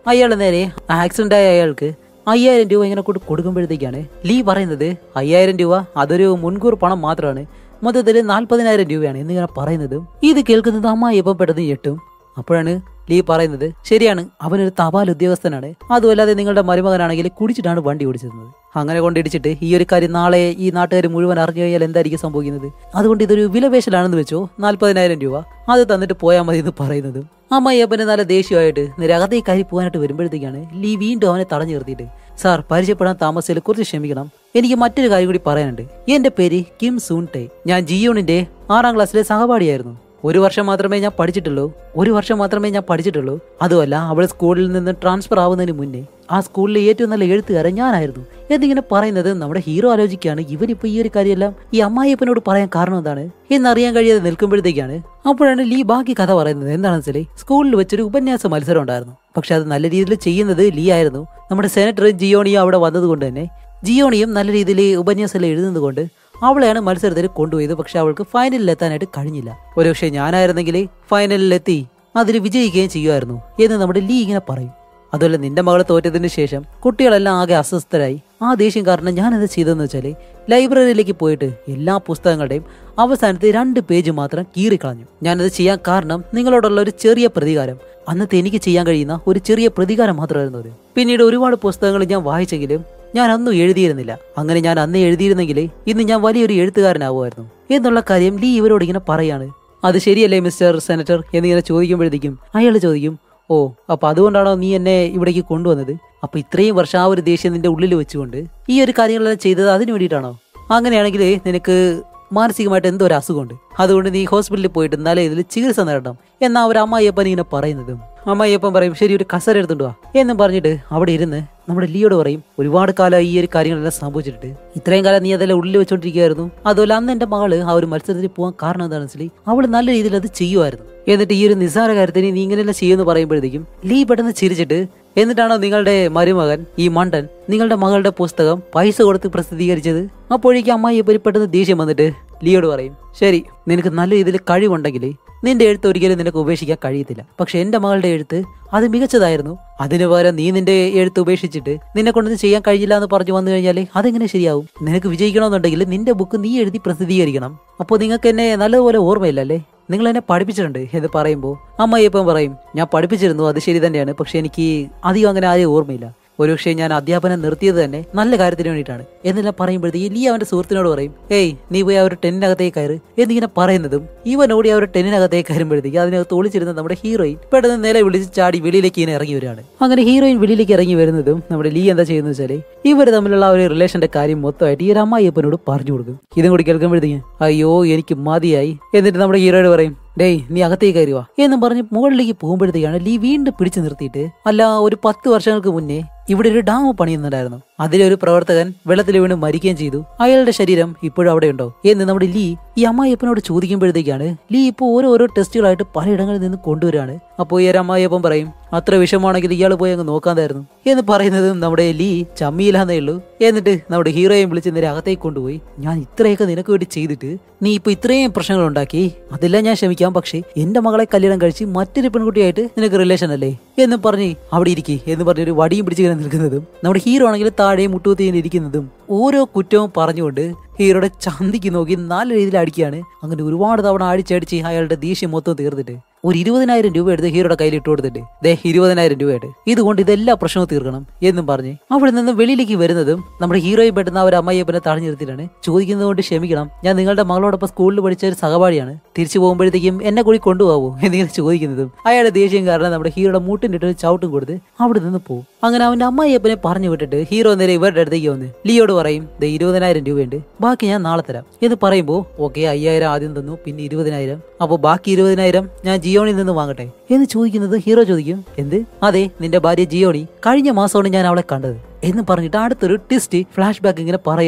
അയാൾ നേരെ ആക്സിഡന്റ് ആയ അയാൾക്ക് അയ്യായിരം രൂപ ഇങ്ങനെ കൊണ്ട് കൊടുക്കുമ്പോഴത്തേക്കാണ് ലീ പറയുന്നത് അയ്യായിരം രൂപ അതൊരു മുൻകൂർ പണം മാത്രമാണ് മൊത്തത്തിൽ നാൽപ്പതിനായിരം രൂപയാണ് എന്നിങ്ങനെ പറയുന്നതും ഇത് കേൾക്കുന്നത് അമ്മായി എപ്പം പെട്ടെന്ന് ഞെട്ടും അപ്പോഴാണ് ലീ പറയുന്നത് ശരിയാണ് അവനൊരു തപാൽ ഉദ്യോഗസ്ഥനാണ് അതുമല്ലാതെ നിങ്ങളുടെ മരുമകനാണെങ്കിൽ കുടിച്ചിട്ടാണ് വണ്ടി ഓടിച്ചിരുന്നത് അങ്ങനെ കൊണ്ടിടിച്ചിട്ട് ഈ ഒരു കാര്യം നാളെ ഈ നാട്ടുകാർ മുഴുവൻ അറിഞ്ഞു കഴിഞ്ഞാൽ എന്തായിരിക്കും സംഭവിക്കുന്നത് അതുകൊണ്ട് ഇതൊരു വിലപേശലാണെന്ന് വെച്ചോ നാൽപ്പതിനായിരം രൂപ അത് തന്നിട്ട് പോയാൽ മതി എന്ന് പറയുന്നതും അമ്മയപ്പന് നല്ല ദേഷ്യമായിട്ട് നിരകത്തേക്ക് കയറി പോകാനായിട്ട് വരുമ്പോഴത്തേക്കാണ് ലീ വീണ്ടും അവനെ തടഞ്ഞു നിർത്തിയിട്ട് സാർ പരിചയപ്പെടാൻ താമസിച്ചതിൽ കുറച്ച് ക്ഷമിക്കണം എനിക്ക് മറ്റൊരു കാര്യം കൂടി പറയാനുണ്ട് എന്റെ പേര് കിം സൂൺ ടേ ഞാൻ ജിയോണിന്റെ ആറാം ക്ലാസ്സിലെ സഹപാഠിയായിരുന്നു ഒരു വർഷം മാത്രമേ ഞാൻ പഠിച്ചിട്ടുള്ളൂ ഒരു വർഷം മാത്രമേ ഞാൻ പഠിച്ചിട്ടുള്ളൂ അതുമല്ല അവൾ സ്കൂളിൽ നിന്ന് ട്രാൻസ്ഫർ ആവുന്നതിന് മുന്നേ ആ സ്കൂളിലെ ഏറ്റവും നല്ല എഴുത്തുകാരൻ ഞാനായിരുന്നു എന്നിങ്ങനെ പറയുന്നത് നമ്മുടെ ഹീറോ ആലോചിക്കുകയാണ് ഇവനിപ്പോ ഈ ഒരു കാര്യമെല്ലാം ഈ അമ്മായിയപ്പനോട് പറയാൻ കാരണം എന്താണ് എന്നറിയാൻ കഴിയാതെ നിൽക്കുമ്പോഴത്തേക്കാണ് അപ്പോഴാണ് ലീ ബാക്കി കഥ പറയുന്നത് എന്താണെന്ന് വെച്ചാൽ സ്കൂളിൽ വെച്ചൊരു ഉപന്യാസ മത്സരം ഉണ്ടായിരുന്നു പക്ഷെ അത് നല്ല രീതിയിൽ ചെയ്യുന്നത് ലീ ആയിരുന്നു നമ്മുടെ സെനറ്റർ ജിയോണിയും അവിടെ വന്നതുകൊണ്ട് തന്നെ ജിയോണിയും നല്ല രീതിയിൽ ഉപന്യാസം എഴുതുന്നത് കൊണ്ട് അവളെയാണ് മത്സരത്തിൽ കൊണ്ടുപോയത് പക്ഷെ അവൾക്ക് ഫൈനലിൽ എത്താനായിട്ട് കഴിഞ്ഞില്ല ഒരുപക്ഷെ ഞാനായിരുന്നെങ്കിൽ ഫൈനലിലെത്തി അതിൽ വിജയിക്കുകയും ചെയ്യുമായിരുന്നു എന്ന് നമ്മുടെ ലീ ഇങ്ങനെ പറയും അതുപോലെ നിന്റെ മകൾ തോറ്റതിന് ശേഷം കുട്ടികളെല്ലാം ആകെ അസ്വസ്ഥരായി ആ ദേഷ്യം കാരണം ഞാൻ എന്താ ചെയ്തതെന്ന് വെച്ചാൽ ലൈബ്രറിയിലേക്ക് പോയിട്ട് എല്ലാ പുസ്തകങ്ങളുടെയും അവസാനത്തെ രണ്ട് പേജ് മാത്രം കീറിക്കളഞ്ഞു ഞാനത് ചെയ്യാൻ കാരണം നിങ്ങളോടുള്ള ഒരു ചെറിയ പ്രതികാരം അന്നത്തെ എനിക്ക് ചെയ്യാൻ കഴിയുന്ന ഒരു ചെറിയ പ്രതികാരം മാത്രമായിരുന്നു അത് പിന്നീട് ഒരുപാട് പുസ്തകങ്ങൾ ഞാൻ വായിച്ചെങ്കിലും ഞാൻ അന്നും എഴുതിയിരുന്നില്ല അങ്ങനെ ഞാൻ അന്ന് എഴുതിയിരുന്നെങ്കിൽ ഇന്ന് ഞാൻ വലിയൊരു എഴുത്തുകാരനാവുമായിരുന്നു എന്നുള്ള കാര്യം ലീ ഇവരോട് ഇങ്ങനെ പറയാണ് അത് ശരിയല്ലേ മിസ്റ്റർ സെനറ്റർ എന്നിങ്ങനെ ചോദിക്കുമ്പോഴത്തേക്കും അയാൾ ചോദിക്കും ഓ അപ്പൊ അതുകൊണ്ടാണോ നീ എന്നെ ഇവിടേക്ക് കൊണ്ടുവന്നത് അപ്പൊ ഇത്രയും വർഷം ആ ഒരു ദേഷ്യം നിന്റെ ഉള്ളിൽ വെച്ചുകൊണ്ട് ഈ ഒരു കാര്യങ്ങളെല്ലാം ചെയ്തത് അതിനു വേണ്ടിയിട്ടാണോ അങ്ങനെയാണെങ്കിൽ നിനക്ക് മാനസികമായിട്ട് എന്തോ ഒരു അസുഖമുണ്ട് അതുകൊണ്ട് നീ ഹോസ്പിറ്റലിൽ പോയിട്ട് നല്ല ഇതിൽ ചികിത്സ നേടണം എന്നാ അവർ അമ്മായിയപ്പൻ ഇങ്ങനെ പറയുന്നതും അമ്മായിയപ്പൻ പറയും ശരി ഒരു കസര എടുത്തുകൊണ്ട് വാ എന്നും പറഞ്ഞിട്ട് അവിടെ ഇരുന്ന് നമ്മുടെ ലിയോട് പറയും ഒരുപാട് കാലം ഈ ഒരു കാര്യങ്ങളെല്ലാം സംഭവിച്ചിട്ട് ഇത്രയും കാലം നീ അതെല്ലാം ഉള്ളിൽ വെച്ചോണ്ടിരിക്കുകയായിരുന്നു അതുപോലെ അന്ന് എന്റെ മകള് ആ ഒരു മത്സരത്തിൽ പോകാൻ കാരണം എന്താണെന്ന് വെച്ചാൽ അവള് നല്ല രീതിയിൽ അത് ചെയ്യുമായിരുന്നു എന്നിട്ട് ഈ ഒരു നിസ്സാര കാര്യത്തിന് നീ ഇങ്ങനെയെല്ലാം ചെയ്യുമെന്ന് പറയുമ്പോഴത്തേക്കും ലീ പെട്ടെന്ന് ചിരിച്ചിട്ട് എന്നിട്ടാണോ നിങ്ങളുടെ മരുമകൻ ഈ മണ്ടൻ നിങ്ങളുടെ മകളുടെ പുസ്തകം പൈസ കൊടുത്ത് പ്രസിദ്ധീകരിച്ചത് അപ്പോഴേക്കും അമ്മായി പെട്ടെന്ന് ദേഷ്യം വന്നിട്ട് ലിയോട് പറയും ശരി നിനക്ക് നല്ല രീതിയിൽ കഴിവുണ്ടെങ്കിൽ നിന്റെ എഴുത്ത് ഒരിക്കലും നിനക്ക് ഉപേക്ഷിക്കാൻ കഴിയത്തില്ല പക്ഷെ എന്റെ മകളുടെ എഴുത്ത് അത് മികച്ചതായിരുന്നു അതിനു പകരം നീ നിന്റെ എഴുത്ത് ഉപേക്ഷിച്ചിട്ട് നിന്നെ കൊണ്ടൊന്നും ചെയ്യാൻ കഴിയില്ല എന്ന് പറഞ്ഞു വന്നു കഴിഞ്ഞാൽ അതെങ്ങനെ ശരിയാവും നിനക്ക് വിജയിക്കണമെന്നുണ്ടെങ്കിൽ നിന്റെ ബുക്ക് നീ എഴുതി പ്രസിദ്ധീകരിക്കണം അപ്പോൾ നിങ്ങൾക്ക് എന്നെ നല്ലതുപോലെ ഓർമ്മയില്ലല്ലേ നിങ്ങൾ എന്നെ പഠിപ്പിച്ചിട്ടുണ്ട് എന്ന് പറയുമ്പോൾ അമ്മ ഇപ്പം പറയും ഞാൻ പഠിപ്പിച്ചിരുന്നു അത് ശരി തന്നെയാണ് പക്ഷെ എനിക്ക് അധികം അങ്ങനെ ആരെയും ഓർമ്മയില്ല ഒരുപക്ഷെ ഞാൻ അധ്യാപനം നിർത്തിയത് തന്നെ നല്ല കാര്യത്തിന് വേണ്ടിയിട്ടാണ് എന്നെല്ലാം പറയുമ്പോഴത്തേക്ക് ലീ അവന്റെ സുഹൃത്തിനോട് പറയും ഏയ് നീ പോയി ആ ഒരു ടെന്നിനകത്തേക്ക് കയറ് എന്നിങ്ങനെ പറയുന്നതും ഇവൻ ഓടി ആ ഒരു ടെന്നിനകത്തേക്ക് കയറുമ്പോഴത്തേക്ക് അതിനകത്ത് ഒളിച്ചിരുന്ന നമ്മുടെ ഹീറോയിൻ പെട്ടെന്ന് നില വിളിച്ച് ചാടി വെളിയിലേക്ക് ഇങ്ങനെ ഇറങ്ങി വരികയാണ് അങ്ങനെ ഹീറോയിൻ വെളിയിലേക്ക് ഇറങ്ങി വരുന്നതും നമ്മുടെ ലീ എന്താ ചെയ്യുന്നത് വെച്ചാല് ഇവർ തമ്മിലുള്ള ആ ഒരു റിലേഷന്റെ കാര്യം മൊത്തമായിട്ട് ഈ ഒരു അമ്മായിയപ്പനോട് പറഞ്ഞു കൊടുക്കും ഇതും കൂടി കേൾക്കുമ്പോഴത്തേക്ക് അയ്യോ എനിക്ക് മതിയായി എന്നിട്ട് നമ്മുടെ ഹീറോയോട് പറയും ഡേയ് നീ അകത്തേക്ക് കയറി വാ എന്നും പറഞ്ഞ് മുകളിലേക്ക് പോകുമ്പോഴത്തേക്കാണ് ലീ വീണ്ടും പിടിച്ചു നിർത്തിയിട്ട് അല്ല ഒരു പത്ത് വർഷങ്ങൾക്ക് മുന്നേ ഇവിടെ ഒരു ഡാം പണിയുന്നുണ്ടായിരുന്നു അതിലൊരു പ്രവർത്തകൻ വെള്ളത്തിൽ വീണ് മരിക്കുകയും ചെയ്തു അയാളുടെ ശരീരം ഇപ്പോഴും അവിടെ ഉണ്ടോ എന്ന് നമ്മുടെ ലീ ഈ അമ്മായിയപ്പനോട് ചോദിക്കുമ്പോഴത്തേക്കാണ് ലീ ഇപ്പോൾ ഓരോരോ ടെസ്റ്റുകളായിട്ട് പലയിടങ്ങളിൽ നിന്ന് കൊണ്ടുവരാണ് അപ്പോൾ ഈ ഒരു അമ്മായിയപ്പൻ പറയും അത്ര വിഷമാണെങ്കിൽ ഇയാൾ പോയി അങ്ങ് നോക്കാതായിരുന്നു എന്ന് പറയുന്നതും നമ്മുടെ ലീ ചമ്മിയില്ലാന്നേ ഉള്ളൂ എന്നിട്ട് നമ്മുടെ ഹീറോയെ വിളിച്ച് നേരെ അകത്തേക്ക് കൊണ്ടുപോയി ഞാൻ ഇത്രയൊക്കെ നിനക്ക് വേണ്ടി ചെയ്തിട്ട് നീ ഇപ്പൊ ഇത്രയും പ്രശ്നങ്ങൾ ഉണ്ടാക്കി അതെല്ലാം ഞാൻ ക്ഷമിക്കാം പക്ഷേ എന്റെ മകളെ കല്യാണം കഴിച്ച് മറ്റൊരു പെൺകുട്ടിയായിട്ട് നിനക്ക് റിലേഷൻ അല്ലേ എന്ന് പറഞ്ഞ് അവിടെ ഇരിക്കേ എന്ന് പറഞ്ഞ് ഒരു വടിയും പിടിച്ച് ഇങ്ങനെ നിൽക്കുന്നതും നമ്മുടെ ഹീറോ ആണെങ്കിൽ താഴെ മുട്ടുകുത്തി ഇരിക്കുന്നതും ഓരോ കുറ്റവും പറഞ്ഞുകൊണ്ട് ഹീറോയുടെ ചന്തിക്ക് നോക്കി നല്ല രീതിയിൽ അടിക്കുകയാണ് അങ്ങനെ ഒരുപാട് തവണ അടിച്ചടിച്ച് അയാളുടെ ദേഷ്യം മൊത്തം തീർത്തിട്ട് ഒരു ഇരുപതിനായിരം രൂപ എടുത്ത് ഹീറോയുടെ കയ്യിൽ ഇട്ട് കൊടുത്തിട്ട് ദേ ഇരുപതിനായിരം രൂപയായിട്ട് ഇതുകൊണ്ട് ഇതെല്ലാ പ്രശ്നവും തീർക്കണം എന്നും പറഞ്ഞ് അവിടെ നിന്ന് വെളിയിലേക്ക് വരുന്നതും നമ്മുടെ ഹീറോയും പെട്ടെന്ന് അവർ അമ്മയ്യപ്പനെ തടഞ്ഞു നിർത്തിയിട്ടാണ് ചോദിക്കുന്നത് കൊണ്ട് ക്ഷമിക്കണം ഞാൻ നിങ്ങളുടെ മകളോടൊപ്പം സ്കൂളിൽ പഠിച്ച ഒരു സഹപാഠിയാണ് തിരിച്ചു പോകുമ്പോഴത്തേക്കും എന്നെ കൂടി കൊണ്ടുപോകൂ എന്നിങ്ങനെ ചോദിക്കുന്നതും അയാളുടെ ദേഷ്യം കാരണം നമ്മുടെ ഹീറോയുടെ മൂട്ടിനിട്ട് ഒരു ചവിട്ടും കൊടുത്ത് അവിടെ നിന്ന് പോകും അങ്ങനെ അവന്റെ അമ്മയ്യപ്പനെ പറഞ്ഞു വിട്ടിട്ട് ഹീറോ നേരെ ഇവരുടെ അടുത്തേക്ക് വന്ന് ലിയോട് പറയും ദേ ഇരുപതിനായിരം രൂപയുണ്ട് ബാക്കി ഞാൻ നാളെ തരാം എന്ന് പറയുമ്പോൾ ഓക്കെ അയ്യായിരം ആദ്യം തന്നു പിന്നെ ഇരുപതിനായിരം അപ്പോൾ ബാക്കി ഇരുപതിനായിരം ഞാൻ ജിയോണിൽ നിന്ന് വാങ്ങട്ടെ എന്ന് ചോദിക്കുന്നത് ഹീറോ ചോദിക്കും എന്ത് അതെ നിന്റെ ഭാര്യ ജിയോണി കഴിഞ്ഞ മാസമാണ് ഞാൻ അവളെ കണ്ടത് എന്ന് പറഞ്ഞിട്ട് അടുത്തൊരു ട്വിസ്റ്റ് ഫ്ലാഷ് ബാക്ക് ഇങ്ങനെ പറയാണ്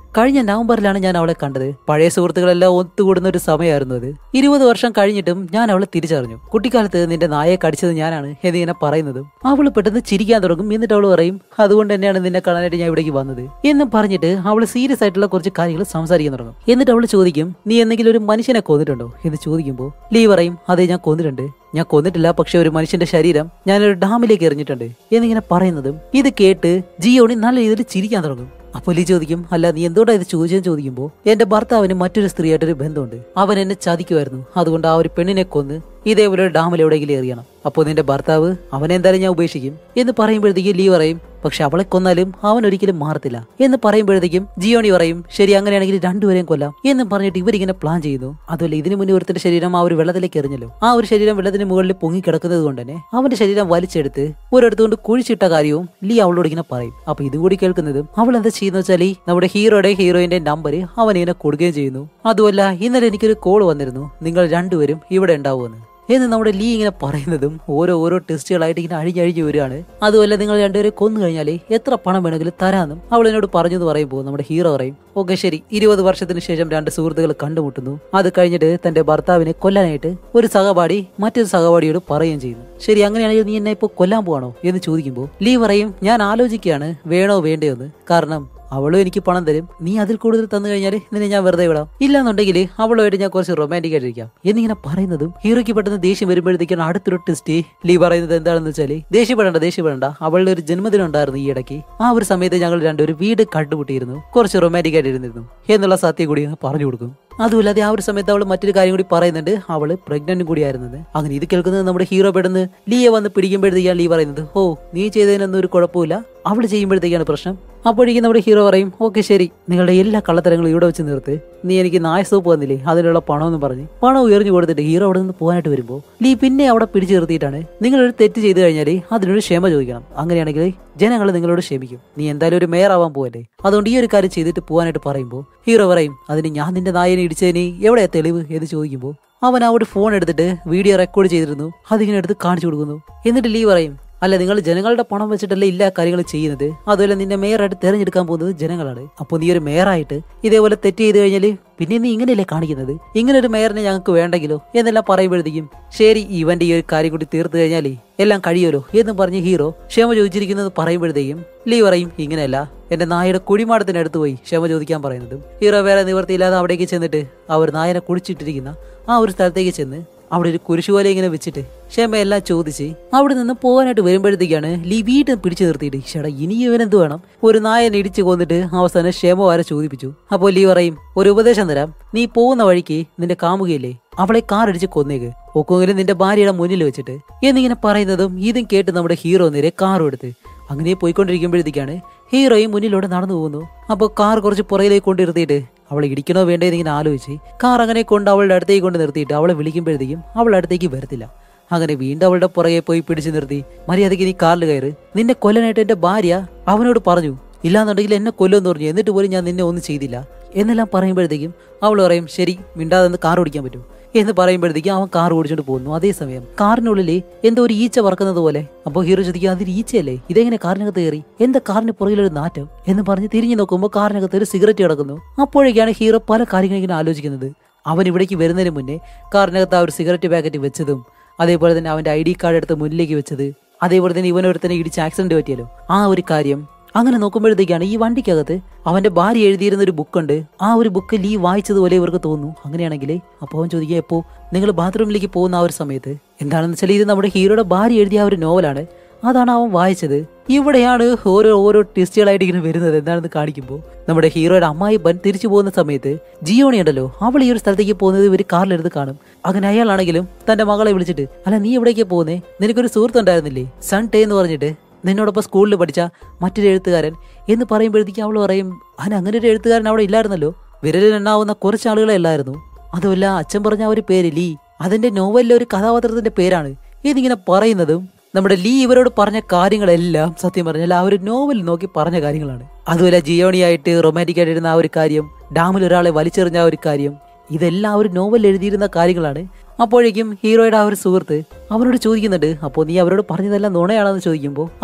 കഴിഞ്ഞ നവംബറിലാണ് ഞാൻ അവളെ കണ്ടത് പഴയ സുഹൃത്തുക്കളെല്ലാം ഒത്തുകൂടുന്ന ഒരു സമയമായിരുന്നു അത് ഇരുപത് വർഷം കഴിഞ്ഞിട്ടും ഞാൻ അവളെ തിരിച്ചറിഞ്ഞു കുട്ടിക്കാലത്ത് നിന്റെ നായെ കടിച്ചത് ഞാനാണ് എന്നിങ്ങനെ പറയുന്നതും അവൾ പെട്ടെന്ന് ചിരിക്കാൻ തുടങ്ങും എന്നിട്ട് അവൾ പറയും അതുകൊണ്ട് തന്നെയാണ് നിന്നെ കാണാനായിട്ട് ഞാൻ ഇവിടേക്ക് വന്നത് എന്നും പറഞ്ഞിട്ട് അവൾ സീരിയസ് ആയിട്ടുള്ള കുറച്ച് കാര്യങ്ങൾ സംസാരിക്കാൻ തുടങ്ങും എന്നിട്ട് അവൾ ചോദിക്കും നീ എന്തെങ്കിലും ഒരു മനുഷ്യനെ കൊന്നിട്ടുണ്ടോ എന്ന് ചോദിക്കുമ്പോൾ ലീ പറയും അതെ ഞാൻ കൊന്നിട്ടുണ്ട് ഞാൻ കൊന്നിട്ടില്ല പക്ഷെ ഒരു മനുഷ്യന്റെ ശരീരം ഞാനൊരു ഡാമിലേക്ക് എറിഞ്ഞിട്ടുണ്ട് എന്നിങ്ങനെ പറയുന്നതും ഇത് കേട്ട് ജിയോണി നല്ല രീതിയിൽ ചിരിക്കാൻ തുടങ്ങും അപ്പോൾ ലീ ചോദിക്കും അല്ല നീ എന്തുകൊണ്ടാ ഇത് ചോദിച്ചെന്ന് ചോദിക്കുമ്പോൾ എന്റെ ഭർത്താവിന് മറ്റൊരു സ്ത്രീയായിട്ടൊരു ബന്ധമുണ്ട് അവൻ എന്നെ ചതിക്കുമായിരുന്നു അതുകൊണ്ട് ആ ഒരു പെണ്ണിനെ കൊന്ന് ഇതേപോലെ ഒരു ഡാമിൽ എവിടെയെങ്കിലും എറിയണം അപ്പോൾ നിന്റെ ഭർത്താവ് അവനെ എന്തായാലും ഞാൻ ഉപേക്ഷിക്കും എന്ന് പറയുമ്പോഴത്തേക്കും ലീ പറയും പക്ഷെ അവളെ കൊന്നാലും അവൻ ഒരിക്കലും മാറത്തില്ല എന്ന് പറയുമ്പോഴത്തേക്കും ജിയോണി പറയും ശരി അങ്ങനെയാണെങ്കിൽ രണ്ടുപേരെയും കൊല്ലാം എന്നും പറഞ്ഞിട്ട് ഇവരിങ്ങനെ പ്ലാൻ ചെയ്യുന്നു അതുമല്ല ഇതിനു മുന്നേ ഒരുത്തിന്റെ ശരീരം ആ ഒരു വെള്ളത്തിലേക്ക് എറിഞ്ഞല്ലോ ആ ഒരു ശരീരം വെള്ളത്തിന് മുകളിൽ പൊങ്ങി കിടക്കുന്നത് കൊണ്ട് തന്നെ അവന്റെ ശരീരം വലിച്ചെടുത്ത് ഒരിടത്തുകൊണ്ട് കുഴിച്ചിട്ട കാര്യവും ലീ അവളോട് ഇങ്ങനെ പറയും അപ്പൊ ഇതുകൂടി കേൾക്കുന്നതും അവൾ എന്താ ചെയ്യുന്ന വെച്ചാൽ ഈ നമ്മുടെ ഹീറോയുടെ ഹീറോയിന്റെ നമ്പർ അവൻ ഇങ്ങനെ കൊടുക്കുകയും ചെയ്യുന്നു അതുമല്ല ഇന്നലെ എനിക്കൊരു കോൾ വന്നിരുന്നു നിങ്ങൾ രണ്ടുപേരും ഇവിടെ ഉണ്ടാവുമെന്ന് എന്ന് നമ്മുടെ ലീ ഇങ്ങനെ പറയുന്നതും ഓരോ ഓരോ ടെസ്റ്റുകളായിട്ട് ഇങ്ങനെ അഴിഞ്ഞഴിഞ്ഞ് വരികയാണ് അതുമല്ല നിങ്ങൾ രണ്ടുപേരെ കൊന്നു കഴിഞ്ഞാൽ എത്ര പണം വേണമെങ്കിലും തരാമെന്നും അവൾ എന്നോട് പറഞ്ഞു എന്ന് പറയുമ്പോൾ നമ്മുടെ ഹീറോ പറയും ഓക്കെ ശരി ഇരുപത് വർഷത്തിന് ശേഷം രണ്ട് സുഹൃത്തുക്കൾ കണ്ടുമുട്ടുന്നു അത് കഴിഞ്ഞിട്ട് തന്റെ ഭർത്താവിനെ കൊല്ലാനായിട്ട് ഒരു സഹപാഠി മറ്റൊരു സഹപാഠിയോട് പറയുകയും ചെയ്യുന്നു ശരി അങ്ങനെയാണെങ്കിൽ നീ എന്നെ ഇപ്പോൾ കൊല്ലാൻ പോവാണോ എന്ന് ചോദിക്കുമ്പോൾ ലീ പറയും ഞാൻ ആലോചിക്കുകയാണ് വേണോ വേണ്ടയോ എന്ന് കാരണം അവളും എനിക്ക് പണം തരും നീ അതിൽ കൂടുതൽ തന്നു കഴിഞ്ഞാൽ നിന്നെ ഞാൻ വെറുതെ വിടാം ഇല്ലാന്നുണ്ടെങ്കിൽ അവളുമായിട്ട് ഞാൻ കുറച്ച് റൊമാൻറ്റിക് ആയിട്ടിരിക്കാം എന്നിങ്ങനെ പറയുന്നതും ഹീറോയ്ക്ക് പെട്ടെന്ന് ദേഷ്യം വരുമ്പോഴത്തേക്കാണ് അടുത്തൊരു ടെസ്റ്റ് ലീ പറയുന്നത് എന്താണെന്ന് വെച്ചാൽ ദേഷ്യപ്പെടേണ്ട ദേഷ്യപ്പെടേണ്ട അവളുടെ ഒരു ജന്മദിനം ഉണ്ടായിരുന്നു ഈ ഇടയ്ക്ക് ആ ഒരു സമയത്ത് ഞങ്ങൾ രണ്ടുപേരും വീട് കണ്ടുമുട്ടിയിരുന്നു കുറച്ച് റൊമാൻറ്റിക് ആയിട്ട് ഇരുന്നിരുന്നു എന്നുള്ള സത്യം കൂടി അങ്ങ് പറഞ്ഞു കൊടുക്കും അതുമല്ലാതെ ആ ഒരു സമയത്ത് അവൾ മറ്റൊരു കാര്യം കൂടി പറയുന്നുണ്ട് അവള് പ്രഗ്നന്റും കൂടി ആയിരുന്നത് അങ്ങനെ ഇത് കേൾക്കുന്നത് നമ്മുടെ ഹീറോ പെടുന്ന് ലീയെ വന്ന് പിടിക്കുമ്പോഴത്തേക്കാണ് ലീ പറയുന്നത് ഓ നീ ചെയ്തതിനൊന്നും ഒരു കുഴപ്പമില്ല അവള് ചെയ്യുമ്പോഴത്തേക്കാണ് പ്രശ്നം അപ്പോഴേക്കും നമ്മുടെ ഹീറോ പറയും ഓക്കെ ശരി നിങ്ങളുടെ എല്ലാ കള്ളത്തരങ്ങളും ഇവിടെ വെച്ച് നിർത്ത് നീ എനിക്ക് നായ സോപ്പ് വന്നില്ലേ അതിനുള്ള പണം എന്ന് പറഞ്ഞ് പണം ഉയർന്നു കൊടുത്തിട്ട് ഹീറോ അവിടെ നിന്ന് പോകാനായിട്ട് വരുമ്പോൾ ലീ പിന്നെ അവിടെ പിടിച്ചു നിർത്തിയിട്ടാണ് നിങ്ങളൊരു തെറ്റ് ചെയ്തു കഴിഞ്ഞാൽ അതിനൊരു ക്ഷമ ചോദിക്കണം അങ്ങനെയാണെങ്കിൽ ജനങ്ങൾ നിങ്ങളോട് ക്ഷമിക്കും നീ എന്തായാലും ഒരു മേയർ ആവാൻ പോവല്ലേ അതുകൊണ്ട് ഈ ഒരു കാര്യം ചെയ്തിട്ട് പോകാനായിട്ട് പറയുമ്പോൾ ഹീറോ പറയും അതിന് ഞാൻ നിന്റെ നായനെ ഇടിച്ചതിന് എവിടെയാ തെളിവ് എന്ന് ചോദിക്കുമ്പോൾ അവൻ ആ ഒരു ഫോൺ എടുത്തിട്ട് വീഡിയോ റെക്കോർഡ് ചെയ്തിരുന്നു അതിങ്ങനെ എടുത്ത് കാണിച്ചു കൊടുക്കുന്നു എന്നിട്ട് ലീ പറയും അല്ല നിങ്ങൾ ജനങ്ങളുടെ പണം വെച്ചിട്ടല്ലേ എല്ലാ കാര്യങ്ങളും ചെയ്യുന്നത് അതുപോലെ നിന്നെ മേയറായിട്ട് തെരഞ്ഞെടുക്കാൻ പോകുന്നത് ജനങ്ങളാണ് അപ്പോൾ നീ ഒരു മേയറായിട്ട് ഇതേപോലെ തെറ്റ് ചെയ്ത് കഴിഞ്ഞാൽ പിന്നെ നീ ഇങ്ങനെയല്ലേ കാണിക്കുന്നത് ഇങ്ങനെ ഒരു മേയറിനെ ഞങ്ങൾക്ക് വേണ്ടെങ്കിലോ എന്നെല്ലാം പറയുമ്പോഴത്തേക്കും ശരി ഇവന്റെ ഈ ഒരു കാര്യം കൂടി തീർത്തു കഴിഞ്ഞാലേ എല്ലാം കഴിയുമല്ലോ എന്നും പറഞ്ഞ് ഹീറോ ക്ഷമ ചോദിച്ചിരിക്കുന്നത് പറയുമ്പോഴത്തേക്കും ലീ പറയും ഇങ്ങനെയല്ല എന്റെ നായയുടെ കുഴിമാടത്തിനടുത്ത് പോയി ക്ഷമ ചോദിക്കാൻ പറയുന്നതും ഹീറോ വേറെ നിവർത്തിയില്ലാതെ അവിടേക്ക് ചെന്നിട്ട് ആ ഒരു നായനെ കുടിച്ചിട്ടിരിക്കുന്ന ആ ഒരു സ്ഥലത്തേക്ക് ചെന്ന് അവിടെ ഒരു കുരിശുപോലെ ഇങ്ങനെ വെച്ചിട്ട് ക്ഷമയെല്ലാം ചോദിച്ച് അവിടെ നിന്ന് പോകാനായിട്ട് വരുമ്പോഴത്തേക്കാണ് ലീ വീട്ടിൽ പിടിച്ചു നിർത്തിയിട്ട് ചേട്ടാ ഇനി ഇവനെന്ത് വേണം ഒരു നായനെ ഇടിച്ചു കൊന്നിട്ട് അവസാനം ക്ഷമ വരെ ചോദിപ്പിച്ചു അപ്പോൾ ലീ പറയും ഒരു ഉപദേശം തരാം നീ പോകുന്ന വഴിക്ക് നിന്റെ കാമുകയില്ലേ അവളെ കാർ അടിച്ച് കൊന്നേക്ക് ഒക്കെങ്കിലും നിന്റെ ഭാര്യയുടെ മുന്നിൽ വെച്ചിട്ട് എന്നിങ്ങനെ പറയുന്നതും ഇതും കേട്ട് നമ്മുടെ ഹീറോ നേരെ കാറും എടുത്ത് അങ്ങനെ പോയിക്കൊണ്ടിരിക്കുമ്പോഴത്തേക്കാണ് ഹീറോയും മുന്നിലൂടെ നടന്നു പോകുന്നു അപ്പോൾ കാർ കുറച്ച് പുറകിലേക്ക് കൊണ്ട് നിർത്തിയിട്ട് അവളെ ഇടിക്കണോ വേണ്ടേ എന്നിങ്ങനെ ആലോചിച്ച് കാർ അങ്ങനെ കൊണ്ട് അവളുടെ അടുത്തേക്ക് കൊണ്ട് നിർത്തിയിട്ട് അവളെ വിളിക്കുമ്പോഴത്തേക്കും അവളുടെ അടുത്തേക്ക് വരത്തില്ല അങ്ങനെ വീണ്ടും അവളുടെ പുറകെ പോയി പിടിച്ചു നിർത്തി മര്യാദയ്ക്ക് നീ കാറിൽ കയറ് നിന്നെ കൊല്ലാനായിട്ട് എന്റെ ഭാര്യ അവനോട് പറഞ്ഞു ഇല്ലാന്നുണ്ടെങ്കിൽ എന്നെ കൊല്ലുമെന്ന് പറഞ്ഞു എന്നിട്ട് പോലും ഞാൻ നിന്നെ ഒന്നും ചെയ്തില്ല എന്നെല്ലാം പറയുമ്പോഴത്തേക്കും അവൾ പറയും ശരി മിണ്ടാതെ നിന്ന് കാർ ഓടിക്കാൻ പറ്റും എന്ന് പറയുമ്പോഴത്തേക്കും അവൻ കാർ ഓടിച്ചോണ്ട് പോകുന്നു അതേസമയം കാറിനുള്ളിൽ എന്തോ ഒരു ഈച്ച പറക്കുന്നത് പോലെ അപ്പോൾ ഹീറോ ചോദിക്കും അതൊരു ഈച്ചയല്ലേ ഇതെങ്ങനെ കാറിനകത്ത് കയറി എന്താ കാറിന് പുറകിലൊരു നാറ്റം എന്ന് പറഞ്ഞ് തിരിഞ്ഞു നോക്കുമ്പോൾ കാറിനകത്ത് ഒരു സിഗരറ്റ് കിടക്കുന്നു അപ്പോഴേക്കാണ് ഹീറോ പല കാര്യങ്ങളും ഇങ്ങനെ ആലോചിക്കുന്നത് അവൻ ഇവിടേക്ക് വരുന്നതിന് മുന്നേ കാറിനകത്ത് ആ ഒരു സിഗരറ്റ് പാക്കറ്റ് വെച്ചതും അതേപോലെ തന്നെ അവന്റെ ഐ ഡി കാർഡ് എടുത്ത് മുന്നിലേക്ക് വെച്ചത് അതേപോലെ തന്നെ ഇവനൊരുത്തനെ ഇടിച്ച് ആക്സിഡന്റ് പറ്റിയല്ലോ ആ ഒരു കാര്യം അങ്ങനെ നോക്കുമ്പോഴത്തേക്കാണ് ഈ വണ്ടിക്കകത്ത് അവന്റെ ഭാര്യ എഴുതിയിരുന്ന ഒരു ബുക്കുണ്ട് ആ ഒരു ബുക്ക് ലീ വായിച്ചതുപോലെ ഇവർക്ക് തോന്നുന്നു അങ്ങനെയാണെങ്കിൽ അപ്പോൾ അവൻ ചോദിക്കുക എപ്പോ നിങ്ങൾ ബാത്റൂമിലേക്ക് പോകുന്ന ആ ഒരു സമയത്ത് എന്താണെന്ന് വെച്ചാൽ ഇത് നമ്മുടെ ഹീറോയുടെ ഭാര്യ എഴുതിയ ആ ഒരു നോവലാണ് അതാണ് അവൻ വായിച്ചത് ഇവിടെയാണ് ഓരോ ഓരോ ടെസ്റ്റുകളായിട്ട് ഇങ്ങനെ വരുന്നത് എന്താണെന്ന് കാണിക്കുമ്പോൾ നമ്മുടെ ഹീറോയുടെ അമ്മായി ബൻ തിരിച്ചു പോകുന്ന സമയത്ത് ജിയോണി ഉണ്ടല്ലോ അവൾ ഈ ഒരു സ്ഥലത്തേക്ക് പോകുന്നത് ഇവർ കാറിലെടുത്ത് കാണും അങ്ങനെ അയാളാണെങ്കിലും തന്റെ മകളെ വിളിച്ചിട്ട് അല്ല നീ എവിടേക്ക് പോകുന്നേ നിനക്കൊരു സുഹൃത്തുണ്ടായിരുന്നില്ലേ സൺ ടേ എന്ന് പറഞ്ഞിട്ട് നിന്നോടൊപ്പം സ്കൂളിൽ പഠിച്ച മറ്റൊരു എഴുത്തുകാരൻ എന്ന് പറയുമ്പോഴത്തേക്ക് അവൾ പറയും അതിന് അങ്ങനെ ഒരു എഴുത്തുകാരൻ അവിടെ ഇല്ലായിരുന്നല്ലോ വിരലിലെണ്ണാവുന്ന കുറച്ച് ആളുകളെ അല്ലായിരുന്നു അതുമല്ല അച്ഛൻ പറഞ്ഞ ആ ഒരു പേര് ലീ അതിന്റെ നോവലിലെ ഒരു കഥാപാത്രത്തിന്റെ പേരാണ് ഇതിങ്ങനെ പറയുന്നതും നമ്മുടെ ലീ ഇവരോട് പറഞ്ഞ കാര്യങ്ങളെല്ലാം സത്യം പറഞ്ഞാൽ ആ ഒരു നോവൽ നോക്കി പറഞ്ഞ കാര്യങ്ങളാണ് അതുപോലെ ജിയോണിയായിട്ട് റൊമാൻറ്റിക് ആയിട്ടിരുന്ന ആ ഒരു കാര്യം ഡാമിൽ ഒരാളെ വലിച്ചെറിഞ്ഞ ആ ഒരു കാര്യം ഇതെല്ലാം ആ ഒരു നോവൽ എഴുതിയിരുന്ന കാര്യങ്ങളാണ് അപ്പോഴേക്കും ഹീറോയുടെ ആ ഒരു സുഹൃത്ത് അവനോട് ചോദിക്കുന്നുണ്ട് അപ്പോൾ നീ അവരോട് പറഞ്ഞതെല്ലാം നുണയാണെന്ന് ചോദിക്കുമ്പോൾ അതെ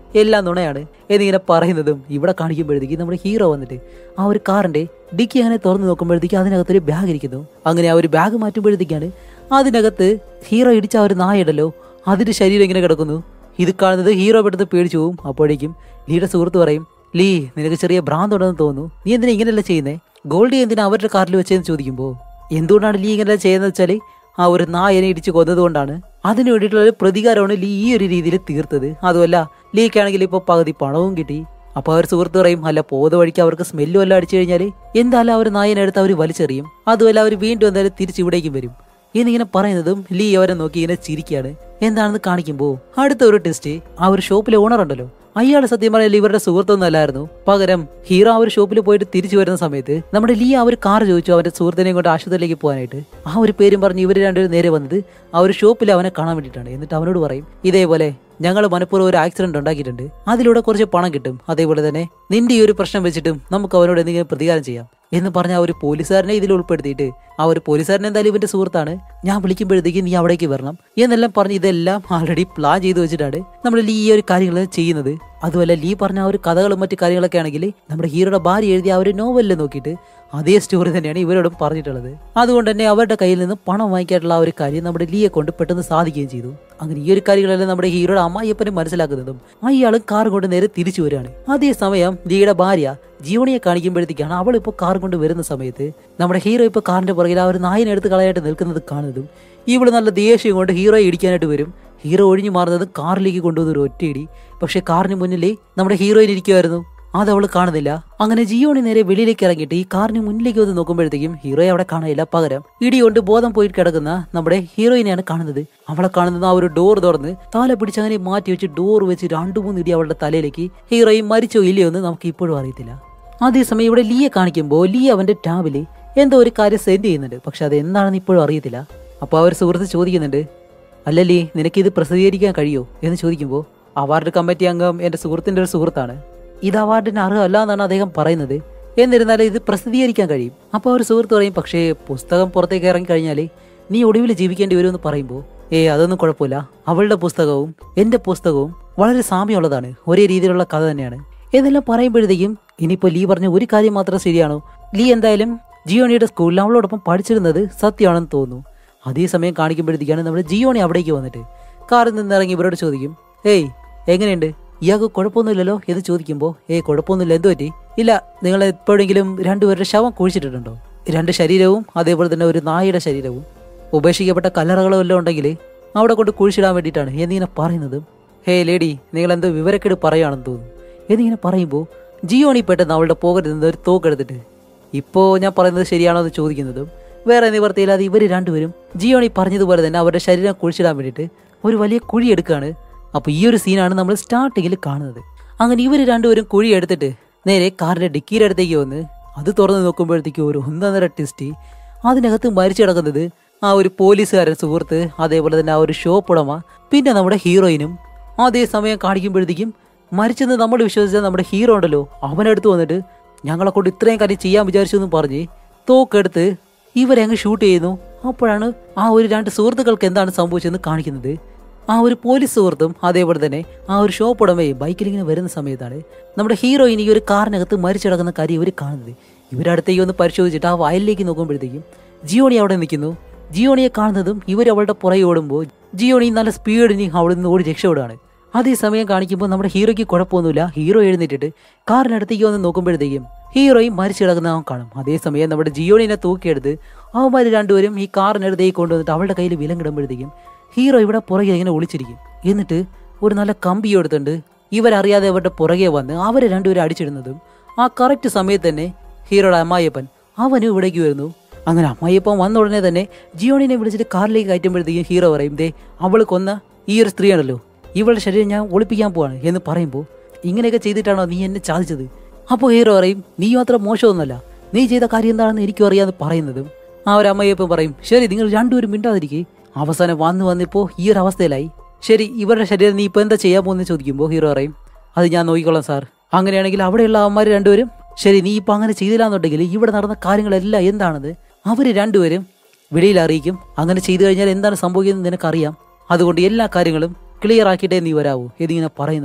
എല്ലാം നുണയാണ് എന്നിങ്ങനെ പറയുന്നതും ഇവിടെ കാണിക്കുമ്പോഴത്തേക്ക് നമ്മുടെ ഹീറോ വന്നിട്ട് ആ ഒരു കാറിന്റെ ഡിക്കി അങ്ങനെ തുറന്ന് നോക്കുമ്പോഴത്തേക്ക് അതിനകത്തൊരു ബാഗ് ഇരിക്കുന്നു അങ്ങനെ ആ ഒരു ബാഗ് മാറ്റുമ്പോഴത്തേക്കാണ് അതിനകത്ത് ഹീറോ ഇടിച്ച ആ ഒരു നായുണ്ടല്ലോ അതിന്റെ ശരീരം ഇങ്ങനെ കിടക്കുന്നു ഇത് കാണുന്നത് ഹീറോ പെട്ടെന്ന് പേടിച്ചു പോവും അപ്പോഴേക്കും ലീയുടെ സുഹൃത്ത് പറയും ലീ നിനക്ക് ചെറിയ ഭ്രാന്തുണ്ടെന്ന് തോന്നുന്നു നീ എന്തിനാ ഇങ്ങനെയല്ല ചെയ്യുന്നേ ഗോൾഡി എന്തിനാ അവരുടെ കാറിൽ വെച്ചതെന്ന് ചോദിക്കുമ്പോൾ എന്തുകൊണ്ടാണ് ലീ ഇങ്ങനെ ചെയ്യുന്നത് വെച്ചാൽ ആ ഒരു നായനെ ഇടിച്ച് കൊന്നതുകൊണ്ടാണ് അതിനു വേണ്ടിയിട്ടുള്ള ഒരു പ്രതികാരമാണ് ലീ ഈ ഒരു രീതിയിൽ തീർത്തത് അതുമല്ല ലീക്കാണെങ്കിൽ ഇപ്പോൾ പകുതി പണവും കിട്ടി അപ്പൊ അവർ സുഹൃത്ത് പറയും അല്ല പോകുന്ന വഴിക്ക് അവർക്ക് സ്മെല്ലും എല്ലാം അടിച്ചു കഴിഞ്ഞാൽ എന്തായാലും അവർ നായനെ എടുത്ത് അവർ വലിച്ചെറിയും അതുമല്ല അവർ വീണ്ടും എന്തായാലും തിരിച്ച് ഇവിടേക്കും വരും എന്നിങ്ങനെ പറയുന്നതും ലീ അവരെ നോക്കി ഇങ്ങനെ ചിരിക്കുകയാണ് എന്താണെന്ന് കാണിക്കുമ്പോൾ അടുത്ത ഒരു ടെസ്റ്റ് ആ ഒരു ഷോപ്പിലെ ഓണർ ഉണ്ടല്ലോ അയാൾ സത്യം പറഞ്ഞാൽ ഇവരുടെ സുഹൃത്തൊന്നും അല്ലായിരുന്നു പകരം ഹീറോ ആ ഒരു ഷോപ്പിൽ പോയിട്ട് തിരിച്ചു വരുന്ന സമയത്ത് നമ്മുടെ ലീ ആ ഒരു കാർ ചോദിച്ചു അവന്റെ സുഹൃത്തിനെയും കൊണ്ട് ആശുപത്രിയിലേക്ക് പോകാനായിട്ട് ആ ഒരു പേരും പറഞ്ഞ് ഇവർ രണ്ടുപേരും നേരെ വന്നത് ആ ഒരു ഷോപ്പിൽ അവനെ കാണാൻ വേണ്ടിയിട്ടാണ് എന്നിട്ട് അവനോട് പറയും ഇതേപോലെ ഞങ്ങൾ മനഃപൂർവ്വം ഒരു ആക്സിഡന്റ് ഉണ്ടാക്കിയിട്ടുണ്ട് അതിലൂടെ കുറച്ച് പണം കിട്ടും അതേപോലെ തന്നെ നിന്റെ ഈ ഒരു പ്രശ്നം വെച്ചിട്ടും നമുക്ക് അവനോട് എന്തെങ്കിലും പ്രതികാരം ചെയ്യാം എന്ന് പറഞ്ഞ ആ ഒരു പോലീസുകാരനെ ഇതിൽ ഉൾപ്പെടുത്തിയിട്ട് ആ ഒരു പോലീസുകാരൻ എന്തായാലും ഇവന്റെ സുഹൃത്താണ് ഞാൻ വിളിക്കുമ്പോഴത്തേക്ക് നീ അവിടേക്ക് വരണം എന്നെല്ലാം പറഞ്ഞ് ഇതെല്ലാം ആൾറെഡി പ്ലാൻ ചെയ്ത് വെച്ചിട്ടാണ് നമ്മൾ ലീ ഈ ഒരു കാര്യങ്ങൾ ചെയ്യുന്നത് അതുമല്ല ലീ പറഞ്ഞ ആ ഒരു കഥകളും മറ്റു കാര്യങ്ങളൊക്കെ ആണെങ്കിൽ നമ്മുടെ ഹീറോയുടെ ഭാര്യ എഴുതിയ ആ ഒരു നോവലിൽ നോക്കിയിട്ട് അതേ സ്റ്റോറി തന്നെയാണ് ഇവരോടും പറഞ്ഞിട്ടുള്ളത് അതുകൊണ്ട് തന്നെ അവരുടെ കയ്യിൽ നിന്ന് പണം വാങ്ങിക്കാനുള്ള ആ ഒരു കാര്യം നമ്മുടെ ലീയെ കൊണ്ട് പെട്ടെന്ന് സാധിക്കുകയും ചെയ്തു അങ്ങനെ ഈ ഒരു കാര്യങ്ങളെല്ലാം നമ്മുടെ ഹീറോയുടെ അമ്മായിയപ്പനെ മനസ്സിലാക്കുന്നതും അയാളും കാർ കൊണ്ട് നേരെ തിരിച്ചു വരികയാണ് അതേസമയം ലീയുടെ ഭാര്യ ജീവണിയെ കാണിക്കുമ്പോഴത്തേക്കാണ് അവൾ ഇപ്പോൾ കാർ കൊണ്ട് വരുന്ന സമയത്ത് നമ്മുടെ ഹീറോ ഇപ്പോൾ കാറിന്റെ പുറകിൽ ആ ഒരു നായനെ എടുത്ത് കളയായിട്ട് നിൽക്കുന്നത് കാണുന്നതും ഇവള് നല്ല ദേഷ്യം കൊണ്ട് ഹീറോയെ ഇടിക്കാനായിട്ട് വരും ഹീറോ ഒഴിഞ്ഞു മാറുന്നത് കാറിലേക്ക് കൊണ്ടുവന്ന ഒരു ഒറ്റയിടി പക്ഷെ കാറിന് മുന്നിലേ നമ്മുടെ ഹീറോയിൻ ഇരിക്കുമായിരുന്നു അത് അവൾ കാണുന്നില്ല അങ്ങനെ ജിയോണി നേരെ വെളിയിലേക്ക് ഇറങ്ങിയിട്ട് ഈ കാറിന് മുന്നിലേക്ക് വന്ന് നോക്കുമ്പോഴത്തേക്കും ഹീറോയെ അവിടെ കാണാനില്ല പകരം ഇടി കൊണ്ട് ബോധം പോയിട്ട് കിടക്കുന്ന നമ്മുടെ ഹീറോയിനെയാണ് കാണുന്നത് അവളെ കാണുന്നത് ആ ഒരു ഡോർ തുറന്ന് താല പിടിച്ച് അങ്ങനെ മാറ്റി വെച്ച് ഡോർ വെച്ച് രണ്ടു മൂന്ന് ഇടി അവളുടെ തലയിലേക്ക് ഹീറോയിൻ മരിച്ചോ ഇല്ലയോ എന്ന് നമുക്ക് ഇപ്പോഴും അറിയത്തില്ല അതേസമയം ഇവിടെ ലീയെ കാണിക്കുമ്പോൾ ലീ അവന്റെ ടാബില് എന്തോ ഒരു കാര്യം സെൻഡ് ചെയ്യുന്നുണ്ട് പക്ഷെ അത് എന്താണെന്ന് ഇപ്പോഴും അറിയത്തില്ല അപ്പോൾ അവർ സുഹൃത്ത് ചോദിക്കുന്നുണ്ട് അല്ലല്ലേ നിനക്ക് ഇത് പ്രസിദ്ധീകരിക്കാൻ കഴിയോ എന്ന് ചോദിക്കുമ്പോൾ അവാർഡ് കമ്മിറ്റി അംഗം എൻ്റെ സുഹൃത്തിൻ്റെ ഒരു സുഹൃത്താണ് ഇത് അവാർഡിന് അർഹമല്ല എന്നാണ് അദ്ദേഹം പറയുന്നത് എന്നിരുന്നാലും ഇത് പ്രസിദ്ധീകരിക്കാൻ കഴിയും അപ്പോൾ ഒരു സുഹൃത്ത് പറയും പക്ഷേ പുസ്തകം പുറത്തേക്ക് ഇറങ്ങി കഴിഞ്ഞാൽ നീ ഒടുവിൽ ജീവിക്കേണ്ടി വരുമെന്ന് പറയുമ്പോൾ ഏ അതൊന്നും കുഴപ്പമില്ല അവളുടെ പുസ്തകവും എൻ്റെ പുസ്തകവും വളരെ സാമ്യമുള്ളതാണ് ഒരേ രീതിയിലുള്ള കഥ തന്നെയാണ് എന്നെല്ലാം പറയുമ്പോഴത്തേക്കും ഇനിയിപ്പോൾ ലീ പറഞ്ഞ ഒരു കാര്യം മാത്രം ശരിയാണോ ലീ എന്തായാലും ജിയോണിയുടെ സ്കൂളിൽ അവളോടൊപ്പം പഠിച്ചിരുന്നത് സത്യമാണെന്ന് തോന്നുന്നു അതേസമയം കാണിക്കുമ്പോഴത്തേക്കാണ് നമ്മുടെ ജിയോണി അവിടേക്ക് വന്നിട്ട് കാറിൽ നിന്ന് ഇറങ്ങി ഇവരോട് ചോദിക്കും ഏയ് എങ്ങനെയുണ്ട് ഇയാൾക്ക് കുഴപ്പമൊന്നുമില്ലല്ലോ എന്ന് ചോദിക്കുമ്പോൾ ഏയ് കുഴപ്പമൊന്നുമില്ല എന്തു പറ്റി ഇല്ല നിങ്ങൾ എപ്പോഴെങ്കിലും രണ്ടുപേരുടെ ശവം കുഴിച്ചിട്ടുണ്ടോ രണ്ട് ശരീരവും അതേപോലെ തന്നെ ഒരു നായയുടെ ശരീരവും ഉപേക്ഷിക്കപ്പെട്ട കല്ലറകളോ എല്ലാം ഉണ്ടെങ്കിൽ അവിടെ കൊണ്ട് കുഴിച്ചിടാൻ വേണ്ടിയിട്ടാണ് എന്നിങ്ങനെ പറയുന്നതും ഹേ ലേഡി നിങ്ങൾ എന്തോ വിവരക്കേട് പറയുകയാണെന്ന് തോന്നുന്നു എന്നിങ്ങനെ പറയുമ്പോൾ ജിയോണി പെട്ടെന്ന് അവളുടെ പോകരുത് നിന്ന് ഒരു തോക്കെടുത്തിട്ട് ഇപ്പോൾ ഞാൻ പറയുന്നത് ശരിയാണോ എന്ന് ചോദിക്കുന്നതും വേറെ നിവർത്തിയില്ലാതെ ഇവർ രണ്ടുപേരും ജിയോണി പറഞ്ഞതുപോലെ തന്നെ അവരുടെ ശരീരം കുഴിച്ചിടാൻ വേണ്ടിയിട്ട് ഒരു വലിയ കുഴി എടുക്കുകയാണ് അപ്പോൾ ഈ ഒരു സീനാണ് നമ്മൾ സ്റ്റാർട്ടിങ്ങിൽ കാണുന്നത് അങ്ങനെ ഇവർ രണ്ടുപേരും കുഴി എടുത്തിട്ട് നേരെ കാറിന്റെ ഡിക്കിയുടെ അടുത്തേക്ക് വന്ന് അത് തുറന്ന് നോക്കുമ്പോഴത്തേക്കും ഒരു ഒന്നൊന്നര ടെസ്റ്റ് അതിനകത്ത് മരിച്ചു കിടക്കുന്നത് ആ ഒരു പോലീസുകാരൻ സുഹൃത്ത് അതേപോലെ തന്നെ ആ ഒരു ഷോപ്പ് ഉടമ പിന്നെ നമ്മുടെ ഹീറോയിനും അതേ സമയം കാണിക്കുമ്പോഴത്തേക്കും മരിച്ചെന്ന് നമ്മൾ വിശ്വസിച്ച നമ്മുടെ ഹീറോ ഉണ്ടല്ലോ അവനടുത്ത് വന്നിട്ട് ഞങ്ങളെ കൊണ്ട് ഇത്രയും കാര്യം ചെയ്യാൻ വിചാരിച്ചു എന്ന് പറഞ്ഞ് തോക്കെടുത്ത് ഇവരെ അങ്ങ് ഷൂട്ട് ചെയ്യുന്നു അപ്പോഴാണ് ആ ഒരു രണ്ട് സുഹൃത്തുക്കൾക്ക് എന്താണ് സംഭവിച്ചതെന്ന് കാണിക്കുന്നത് ആ ഒരു പോലീസ് സുഹൃത്തും അതേപോലെ തന്നെ ആ ഒരു ഷോപ്പ് ഉടമയും ബൈക്കിൽ ഇങ്ങനെ വരുന്ന സമയത്താണ് നമ്മുടെ ഹീറോയിൻ ഈ ഒരു കാറിനകത്ത് മരിച്ചു കിടക്കുന്ന കാര്യം ഇവർ കാണുന്നത് ഇവരടുത്തേക്ക് ഒന്ന് പരിശോധിച്ചിട്ട് ആ വയലിലേക്ക് നോക്കുമ്പോഴത്തേക്കും ജിയോണി അവിടെ നിൽക്കുന്നു ജിയോണിയെ കാണുന്നതും ഇവർ അവളുടെ പുറകെ ഓടുമ്പോൾ ജിയോണി നല്ല സ്പീഡിന് അവിടെ നിന്ന് ഓടി രക്ഷപ്പെടുകയാണ് അതേസമയം കാണിക്കുമ്പോൾ നമ്മുടെ ഹീറോയ്ക്ക് കുഴപ്പമൊന്നുമില്ല ഹീറോ എഴുന്നേറ്റിട്ട് കാറിനടുത്തേക്ക് വന്ന് നോക്കുമ്പോഴത്തേക്കും ഹീറോയും മരിച്ചു കിടക്കുന്ന അവൻ കാണും അതേസമയം നമ്മുടെ ജിയോണിനെ തൂക്കിയെടുത്ത് അവന്മാർ രണ്ടുപേരും ഈ കാറിനടുത്തേക്ക് കൊണ്ടുവന്നിട്ട് അവളുടെ കയ്യിൽ വിലങ്ങിടുമ്പോഴത്തേക്കും ഹീറോ ഇവിടെ പുറകെ ഇങ്ങനെ ഒളിച്ചിരിക്കും എന്നിട്ട് ഒരു നല്ല കമ്പി എടുത്തുണ്ട് ഇവരറിയാതെ അവരുടെ പുറകെ വന്ന് അവരെ രണ്ടുപേരും അടിച്ചിടുന്നതും ആ കറക്റ്റ് സമയത്ത് തന്നെ ഹീറോയുടെ അമ്മായിയപ്പൻ അവനും ഇവിടേക്ക് വരുന്നു അങ്ങനെ അമ്മായിയപ്പൻ വന്ന ഉടനെ തന്നെ ജിയോണിനെ വിളിച്ചിട്ട് കാറിലേക്ക് കയറ്റുമ്പോഴത്തേക്കും ഹീറോ പറയും ദേ അവൾ കൊന്ന ഈ ഒരു സ്ത്രീയാണല്ലോ ഇവളുടെ ശരീരം ഞാൻ ഒളിപ്പിക്കാൻ പോവാണ് എന്ന് പറയുമ്പോൾ ഇങ്ങനെയൊക്കെ ചെയ്തിട്ടാണോ നീ എന്നെ ചാദിച്ചത് അപ്പോൾ ഹീറോ പറയും നീ മാത്രം മോശമൊന്നുമല്ല നീ ചെയ്ത കാര്യം എന്താണെന്ന് എനിക്കും അറിയാന്ന് പറയുന്നതും ആ ഒരു അമ്മയപ്പം പറയും ശരി നിങ്ങൾ രണ്ടുപേരും മിണ്ടാതിരിക്കേ അവസാനം വന്ന് വന്നിപ്പോൾ ഈ ഒരു അവസ്ഥയിലായി ശരി ഇവരുടെ ശരീരം നീ ഇപ്പോൾ എന്താ ചെയ്യാൻ പോകുന്നത് ചോദിക്കുമ്പോൾ ഹീറോ പറയും അത് ഞാൻ നോക്കിക്കോളാം സാർ അങ്ങനെയാണെങ്കിൽ അവിടെയുള്ള അവന്മാർ രണ്ടുപേരും ശരി നീ ഇപ്പം അങ്ങനെ ചെയ്തില്ല എന്നുണ്ടെങ്കിൽ ഇവിടെ നടന്ന കാര്യങ്ങളെല്ലാം എന്താണെന്ന് അവർ രണ്ടുപേരും വെളിയിൽ അറിയിക്കും അങ്ങനെ ചെയ്തു കഴിഞ്ഞാൽ എന്താണ് സംഭവിക്കുന്നത് നിനക്കറിയാം അതുകൊണ്ട് എല്ലാ കാര്യങ്ങളും ക്ലിയർ ആക്കിയിട്ടേ നീ വരാവൂ എന്നിങ്ങനെ പറയുന്നതും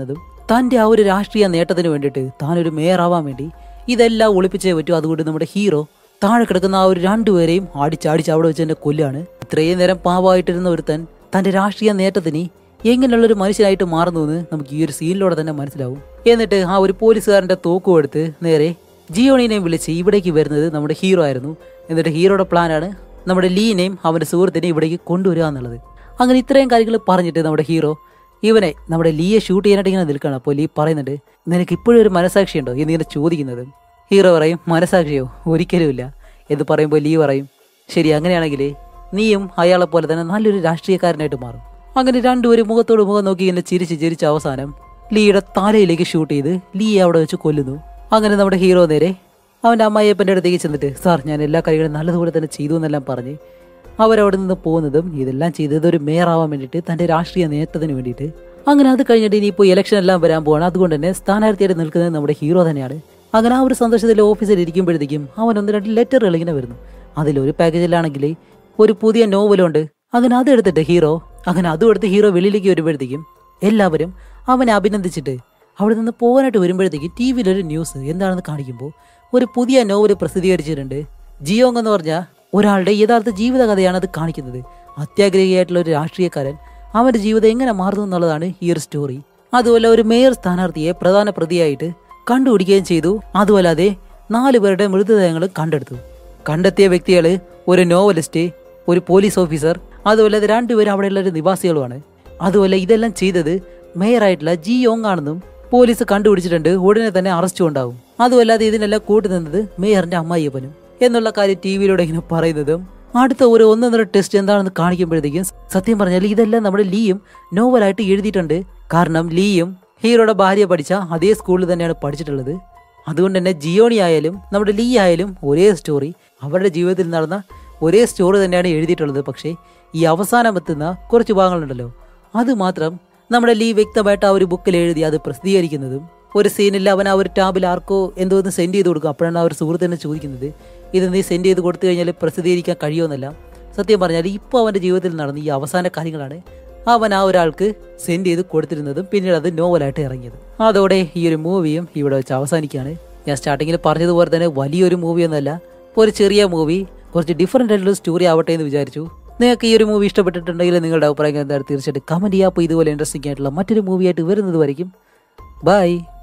തൻ്റെ ആ ഒരു രാഷ്ട്രീയ നേട്ടത്തിന് വേണ്ടിയിട്ട് താനൊരു മേയറാവാൻ വേണ്ടി ഇതെല്ലാം ഒളിപ്പിച്ചേ പറ്റൂ അതുകൊണ്ട് നമ്മുടെ ഹീറോ താഴെ കിടക്കുന്ന ആ ഒരു രണ്ടുപേരെയും അടിച്ചടിച്ച് അവിടെ വെച്ച് തന്നെ കൊല്ലാണ് ഇത്രയും നേരം പാവമായിട്ടിരുന്ന ഒരുത്തൻ തൻ്റെ രാഷ്ട്രീയ നേട്ടത്തിന് എങ്ങനെയുള്ളൊരു മനുഷ്യനായിട്ട് മാറുന്നു എന്ന് നമുക്ക് ഈ ഒരു സീനിലൂടെ തന്നെ മനസ്സിലാവും എന്നിട്ട് ആ ഒരു പോലീസുകാരൻ്റെ തോക്കും എടുത്ത് നേരെ ജിയോണിനെയും വിളിച്ച് ഇവിടേക്ക് വരുന്നത് നമ്മുടെ ഹീറോ ആയിരുന്നു എന്നിട്ട് ഹീറോയുടെ പ്ലാനാണ് നമ്മുടെ ലീനെയും അവൻ്റെ സുഹൃത്തിനെയും ഇവിടേക്ക് കൊണ്ടുവരിക എന്നുള്ളത് അങ്ങനെ ഇത്രയും കാര്യങ്ങൾ പറഞ്ഞിട്ട് നമ്മുടെ ഹീറോ ഇവനെ നമ്മുടെ ലീയെ ഷൂട്ട് ചെയ്യാനായിട്ട് ഇങ്ങനെ നിൽക്കുകയാണ് അപ്പോൾ ലീ പറയുന്നുണ്ട് നിനക്ക് ഇപ്പോഴും ഒരു മനസാക്ഷി ഉണ്ടോ എന്നിങ്ങനെ ചോദിക്കുന്നത് ഹീറോ പറയും മനസാക്ഷിയോ ഒരിക്കലുമില്ല എന്ന് പറയുമ്പോൾ ലീ പറയും ശരി അങ്ങനെയാണെങ്കിൽ നീയും അയാളെ പോലെ തന്നെ നല്ലൊരു രാഷ്ട്രീയക്കാരനായിട്ട് മാറും അങ്ങനെ രണ്ടുപേരും മുഖത്തോട് മുഖം നോക്കി ഇങ്ങനെ ചിരിച്ച് ചിരിച്ച അവസാനം ലീയുടെ തലയിലേക്ക് ഷൂട്ട് ചെയ്ത് ലീയെ അവിടെ വെച്ച് കൊല്ലുന്നു അങ്ങനെ നമ്മുടെ ഹീറോ നേരെ അവൻ്റെ അമ്മായിയപ്പൻ്റെ അടുത്തേക്ക് ചെന്നിട്ട് സാർ ഞാൻ എല്ലാ കാര്യങ്ങളും നല്ലതുപോലെ തന്നെ ചെയ്തു എന്നെല്ലാം പറഞ്ഞ് അവരവിടെ നിന്ന് പോകുന്നതും ഇതെല്ലാം ചെയ്തത് ഒരു മേയറാവാൻ വേണ്ടിയിട്ട് തൻ്റെ രാഷ്ട്രീയ നേട്ടത്തിന് വേണ്ടിയിട്ട് അങ്ങനെ അത് കഴിഞ്ഞിട്ട് ഇനിയിപ്പോൾ ഇലക്ഷൻ എല്ലാം വരാൻ പോവാണ് അതുകൊണ്ട് തന്നെ സ്ഥാനാർത്ഥിയായിട്ട് നിൽക്കുന്നത് നമ്മുടെ ഹീറോ തന്നെയാണ് അങ്ങനെ ആ ഒരു സന്തോഷത്തിൽ ഓഫീസിൽ ഇരിക്കുമ്പോഴത്തേക്കും അവൻ ഒന്ന് രണ്ട് ലെറ്ററുകൾ ഇങ്ങനെ വരുന്നു അതിലൊരു പാക്കേജിലാണെങ്കിൽ ഒരു പുതിയ നോവലുണ്ട് അങ്ങനെ അതെടുത്തിട്ട് ഹീറോ അങ്ങനെ അതും എടുത്ത് ഹീറോ വെളിയിലേക്ക് വരുമ്പോഴത്തേക്കും എല്ലാവരും അവനെ അഭിനന്ദിച്ചിട്ട് അവിടെ നിന്ന് പോകാനായിട്ട് വരുമ്പോഴത്തേക്ക് ടി വിയിലൊരു ന്യൂസ് എന്താണെന്ന് കാണിക്കുമ്പോൾ ഒരു പുതിയ നോവൽ പ്രസിദ്ധീകരിച്ചിട്ടുണ്ട് ജിയോങ് എന്ന് പറഞ്ഞാൽ ഒരാളുടെ യഥാർത്ഥ ജീവിതകഥയാണ് അത് കാണിക്കുന്നത് അത്യാഗ്രഹിയായിട്ടുള്ള ഒരു രാഷ്ട്രീയക്കാരൻ അവന്റെ ജീവിതം എങ്ങനെ മാറുന്നു എന്നുള്ളതാണ് ഈ ഒരു സ്റ്റോറി അതുപോലെ ഒരു മേയർ സ്ഥാനാർത്ഥിയെ പ്രധാന പ്രതിയായിട്ട് കണ്ടുപിടിക്കുകയും ചെയ്തു അതുമല്ലാതെ നാല് പേരുടെ മൃതദേഹങ്ങൾ കണ്ടെടുത്തു കണ്ടെത്തിയ വ്യക്തികൾ ഒരു നോവലിസ്റ്റ് ഒരു പോലീസ് ഓഫീസർ അതുപോലെ അത് രണ്ടുപേരും അവിടെയുള്ള ഒരു നിവാസികളുമാണ് അതുപോലെ ഇതെല്ലാം ചെയ്തത് മേയറായിട്ടുള്ള ജി യോങ് ആണെന്നും പോലീസ് കണ്ടുപിടിച്ചിട്ടുണ്ട് ഉടനെ തന്നെ അറസ്റ്റ് ഉണ്ടാവും അതുമല്ലാതെ ഇതിനെല്ലാം കൂട്ടുനിന്നത് മേയറിന്റെ അമ്മായിയപ്പനും എന്നുള്ള കാര്യം ടി വിയിലൂടെ ഇങ്ങനെ പറയുന്നതും അടുത്ത ഒരു ഒന്നൊന്നര ടെസ്റ്റ് എന്താണെന്ന് കാണിക്കുമ്പോഴത്തേക്കും സത്യം പറഞ്ഞാൽ ഇതെല്ലാം നമ്മുടെ ലീയും നോവലായിട്ട് എഴുതിയിട്ടുണ്ട് കാരണം ലീയും ഹീറോയുടെ ഭാര്യ പഠിച്ച അതേ സ്കൂളിൽ തന്നെയാണ് പഠിച്ചിട്ടുള്ളത് അതുകൊണ്ട് തന്നെ ജിയോണി ആയാലും നമ്മുടെ ലീ ആയാലും ഒരേ സ്റ്റോറി അവരുടെ ജീവിതത്തിൽ നടന്ന ഒരേ സ്റ്റോറി തന്നെയാണ് എഴുതിയിട്ടുള്ളത് പക്ഷേ ഈ അവസാനം എത്തുന്ന കുറച്ച് ഭാഗങ്ങളുണ്ടല്ലോ അത് മാത്രം നമ്മുടെ ലീ വ്യക്തമായിട്ട് ആ ഒരു ബുക്കിൽ എഴുതി അത് പ്രസിദ്ധീകരിക്കുന്നതും ഒരു സീനിൽ അവൻ ആ ഒരു ടാബിൽ ആർക്കോ എന്തോ ഒന്ന് സെൻഡ് ചെയ്ത് കൊടുക്കും അപ്പോഴാണ് ആ ഒരു സുഹൃത്തിനെ ചോദിക്കുന്നത് ഇത് നീ സെൻഡ് ചെയ്ത് കൊടുത്തു കഴിഞ്ഞാൽ പ്രസിദ്ധീകരിക്കാൻ കഴിയുമെന്നല്ല സത്യം പറഞ്ഞാൽ ഇപ്പോൾ അവൻ്റെ ജീവിതത്തിൽ നടന്ന ഈ അവസാന കാര്യങ്ങളാണ് അവൻ ആ ഒരാൾക്ക് സെൻഡ് ചെയ്ത് കൊടുത്തിരുന്നതും പിന്നീട് അത് നോവലായിട്ട് ഇറങ്ങിയത് അതോടെ ഈ ഒരു മൂവിയും ഇവിടെ വെച്ച് അവസാനിക്കുകയാണ് ഞാൻ സ്റ്റാർട്ടിങ്ങിൽ പറഞ്ഞതുപോലെ തന്നെ വലിയൊരു മൂവിയൊന്നുമല്ല ഒരു ചെറിയ മൂവി കുറച്ച് ഡിഫറെൻ്റ് ആയിട്ടുള്ള സ്റ്റോറി ആവട്ടെ എന്ന് വിചാരിച്ചു നിങ്ങൾക്ക് ഈ ഒരു മൂവി ഇഷ്ടപ്പെട്ടിട്ടുണ്ടെങ്കിൽ നിങ്ങളുടെ അഭിപ്രായം എന്താണ് തീർച്ചയായിട്ടും കമൻറ്റ് ചെയ്യുക അപ്പോൾ ഇതുപോലെ ഇൻട്രസ്റ്റിംഗ് ആയിട്ടുള്ള മറ്റൊരു മൂവിയായിട്ട് വരുന്നത് വരയ്ക്കും ബൈ